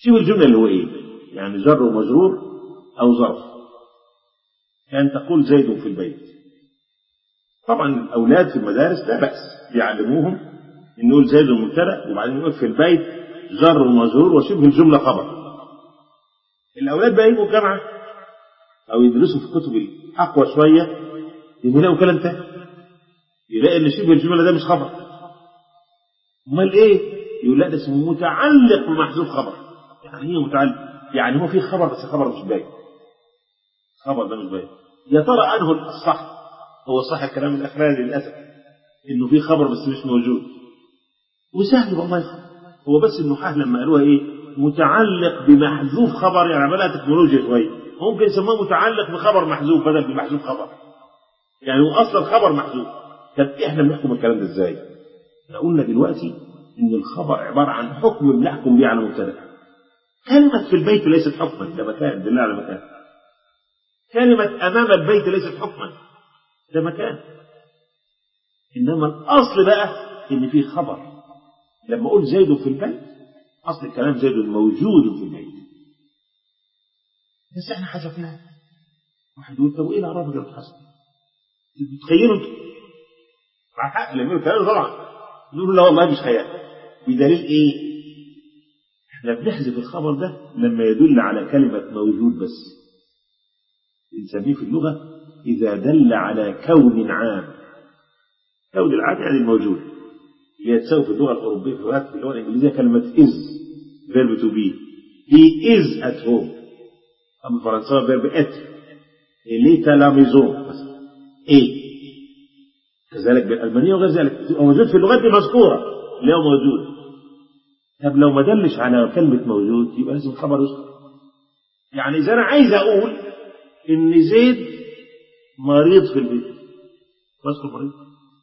شوف الجملة اللي هو إيه يعني جر ومجرور أو ظرف كان تقول زيد في البيت طبعا الأولاد في المدارس لا بأس بيعلموهم إن نقول زيد مبتدأ وبعدين نقول في البيت جر ومجرور وشبه الجملة خبر الأولاد بقى يجوا الجامعة أو يدرسوا في الكتب الأقوى شوية يلاقوا كلام تاني يلاقي إن شبه الجملة ده مش خبر أمال إيه؟ يقول لا ده اسمه متعلق بمحذوف خبر يعني ايه متعلق؟ يعني هو في خبر بس خبر مش باين خبر ده مش باين يا ترى انه الصح هو صح الكلام الاخراني للاسف انه في خبر بس مش موجود وسهل والله يخبر. هو بس النحاة لما قالوها ايه متعلق بمحذوف خبر يعني عملها تكنولوجيا شويه ممكن يسموه متعلق بخبر محذوف بدل بمحذوف خبر يعني هو اصلا خبر محذوف طب احنا بنحكم الكلام ده ازاي؟ احنا قلنا دلوقتي ان الخبر عباره عن حكم بنحكم به على مبتدا كلمه في البيت ليست حكما ده مكان دل على مكان كلمه امام البيت ليست حكما ده مكان انما الاصل بقى ان في خبر لما اقول زيد في البيت اصل الكلام زيد موجود في البيت بس احنا حذفناه واحد يقول طب ايه العرب اللي بتحصل تخيلوا انتوا مع حق لما يقولوا كلام طبعا نقول لا والله مش خيال بدليل ايه احنا بنحذف الخبر ده لما يدل على كلمة موجود بس بنسميه في اللغة إذا دل على كون عام كون العام يعني الموجود اللي تساوي في اللغة الأوروبية في الوقت في اللغة الإنجليزية كلمة is verb to be he is at home أما الفرنساوي verb être il est à la maison ايه كذلك بالألمانية وغير ذلك موجود في اللغات دي مذكورة اللي هو موجود طب لو ما دلش على كلمة موجود يبقى لازم خبر يذكر يعني إذا أنا عايز أقول إن زيد مريض في البيت بذكر مريض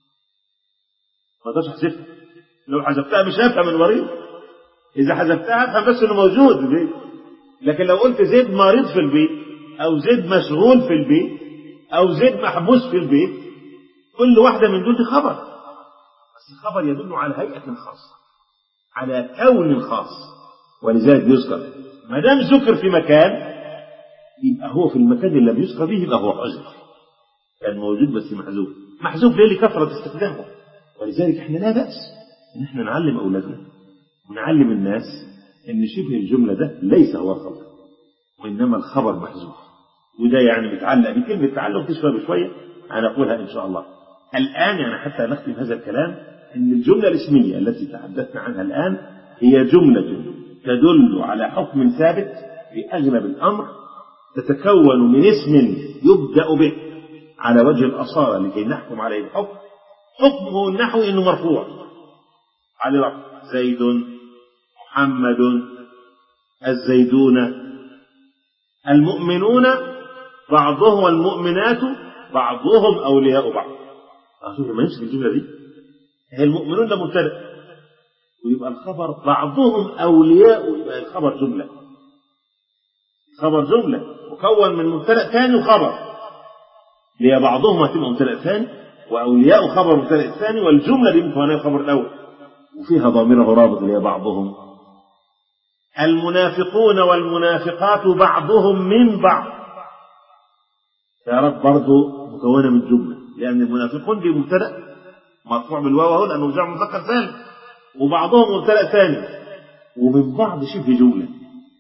ما اقدرش احذفها لو حذفتها مش هفهم المريض إذا حذفتها هفهم بس إنه موجود في البيت لكن لو قلت زيد مريض في البيت أو زيد مشغول في البيت أو زيد محبوس في البيت كل واحدة من دول دي خبر بس الخبر يدل على هيئة خاصة على كون خاص ولذلك يذكر ما دام ذكر في مكان يبقى هو في المكان اللي لم يذكر به يبقى هو حذف كان موجود بس محذوف محذوف ليه لكثرة استخدامه ولذلك احنا لا بأس ان احنا نعلم اولادنا ونعلم الناس ان شبه الجملة ده ليس هو الخبر وانما الخبر محذوف وده يعني متعلق بكلمة تعلق تشوى بشوية هنقولها ان شاء الله الآن يعني حتى نختم هذا الكلام أن الجملة الاسمية التي تحدثنا عنها الآن هي جملة تدل على حكم ثابت في أغلب الأمر تتكون من اسم يبدأ به على وجه الأصالة لكي نحكم عليه الحكم حكمه النحوي أنه مرفوع على رفع زيد محمد الزيدون المؤمنون بعضهم والمؤمنات بعضهم أولياء بعض شوف لما نمسك الجملة دي هي المؤمنون ده مبتدأ ويبقى الخبر بعضهم أولياء ويبقى الخبر جملة خبر جملة مكون من مبتدأ ثاني وخبر اللي بعضهم هتبقى مبتدأ ثاني وأولياء خبر مبتدأ ثاني والجملة دي مكونة الخبر الأول وفيها ضامره رابط اللي هي بعضهم المنافقون والمنافقات بعضهم من بعض تعرف برضه مكونة من جملة لأن المنافقون دي مبتدأ مرفوع بالواو اهو لأنه جمع مذكر ثاني وبعضهم مبتدأ ثاني ومن بعض شبه جملة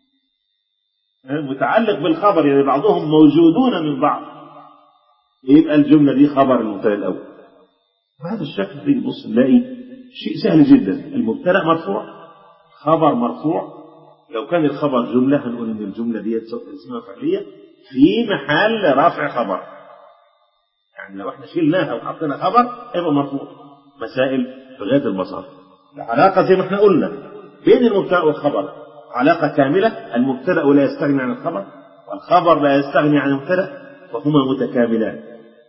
متعلق بالخبر يعني بعضهم موجودون من بعض يبقى الجملة دي خبر المبتدأ الأول بهذا الشكل تيجي تبص نلاقي شيء سهل جدا المبتدأ مرفوع خبر مرفوع لو كان الخبر جملة هنقول إن الجملة دي اسمها فعلية في محل رفع خبر يعني لو احنا شلناها وحطينا خبر هيبقى مرفوع مسائل بغاية البساطة العلاقة زي ما احنا قلنا بين المبتدأ والخبر علاقة كاملة المبتدأ لا يستغني عن الخبر والخبر لا يستغني عن المبتدأ فهما متكاملان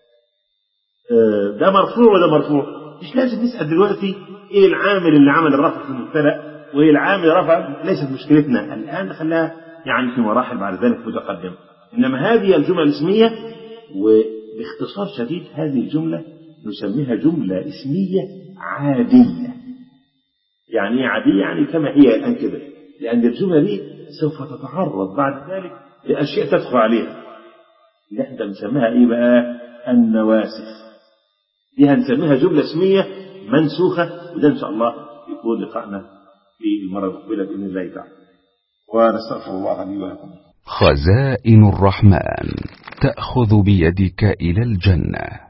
ده مرفوع وده مرفوع مش لازم نسأل دلوقتي ايه العامل اللي عمل الرفع في المبتدأ وايه العامل رفع ليست مشكلتنا الآن خلاها يعني في مراحل بعد ذلك متقدمة إنما هذه الجملة الاسمية وباختصار شديد هذه الجملة نسميها جملة اسمية عادية يعني ايه عادية يعني كما هي الآن كده لأن الجملة دي سوف تتعرض بعد ذلك لأشياء تدخل عليها اللي احنا بنسميها ايه بقى النواسخ دي هنسميها جملة اسمية منسوخة وده إن شاء الله يكون لقاءنا في المرة المقبلة بإذن الله تعالى ونستغفر الله لي ولكم خزائن الرحمن تأخذ بيدك إلى الجنة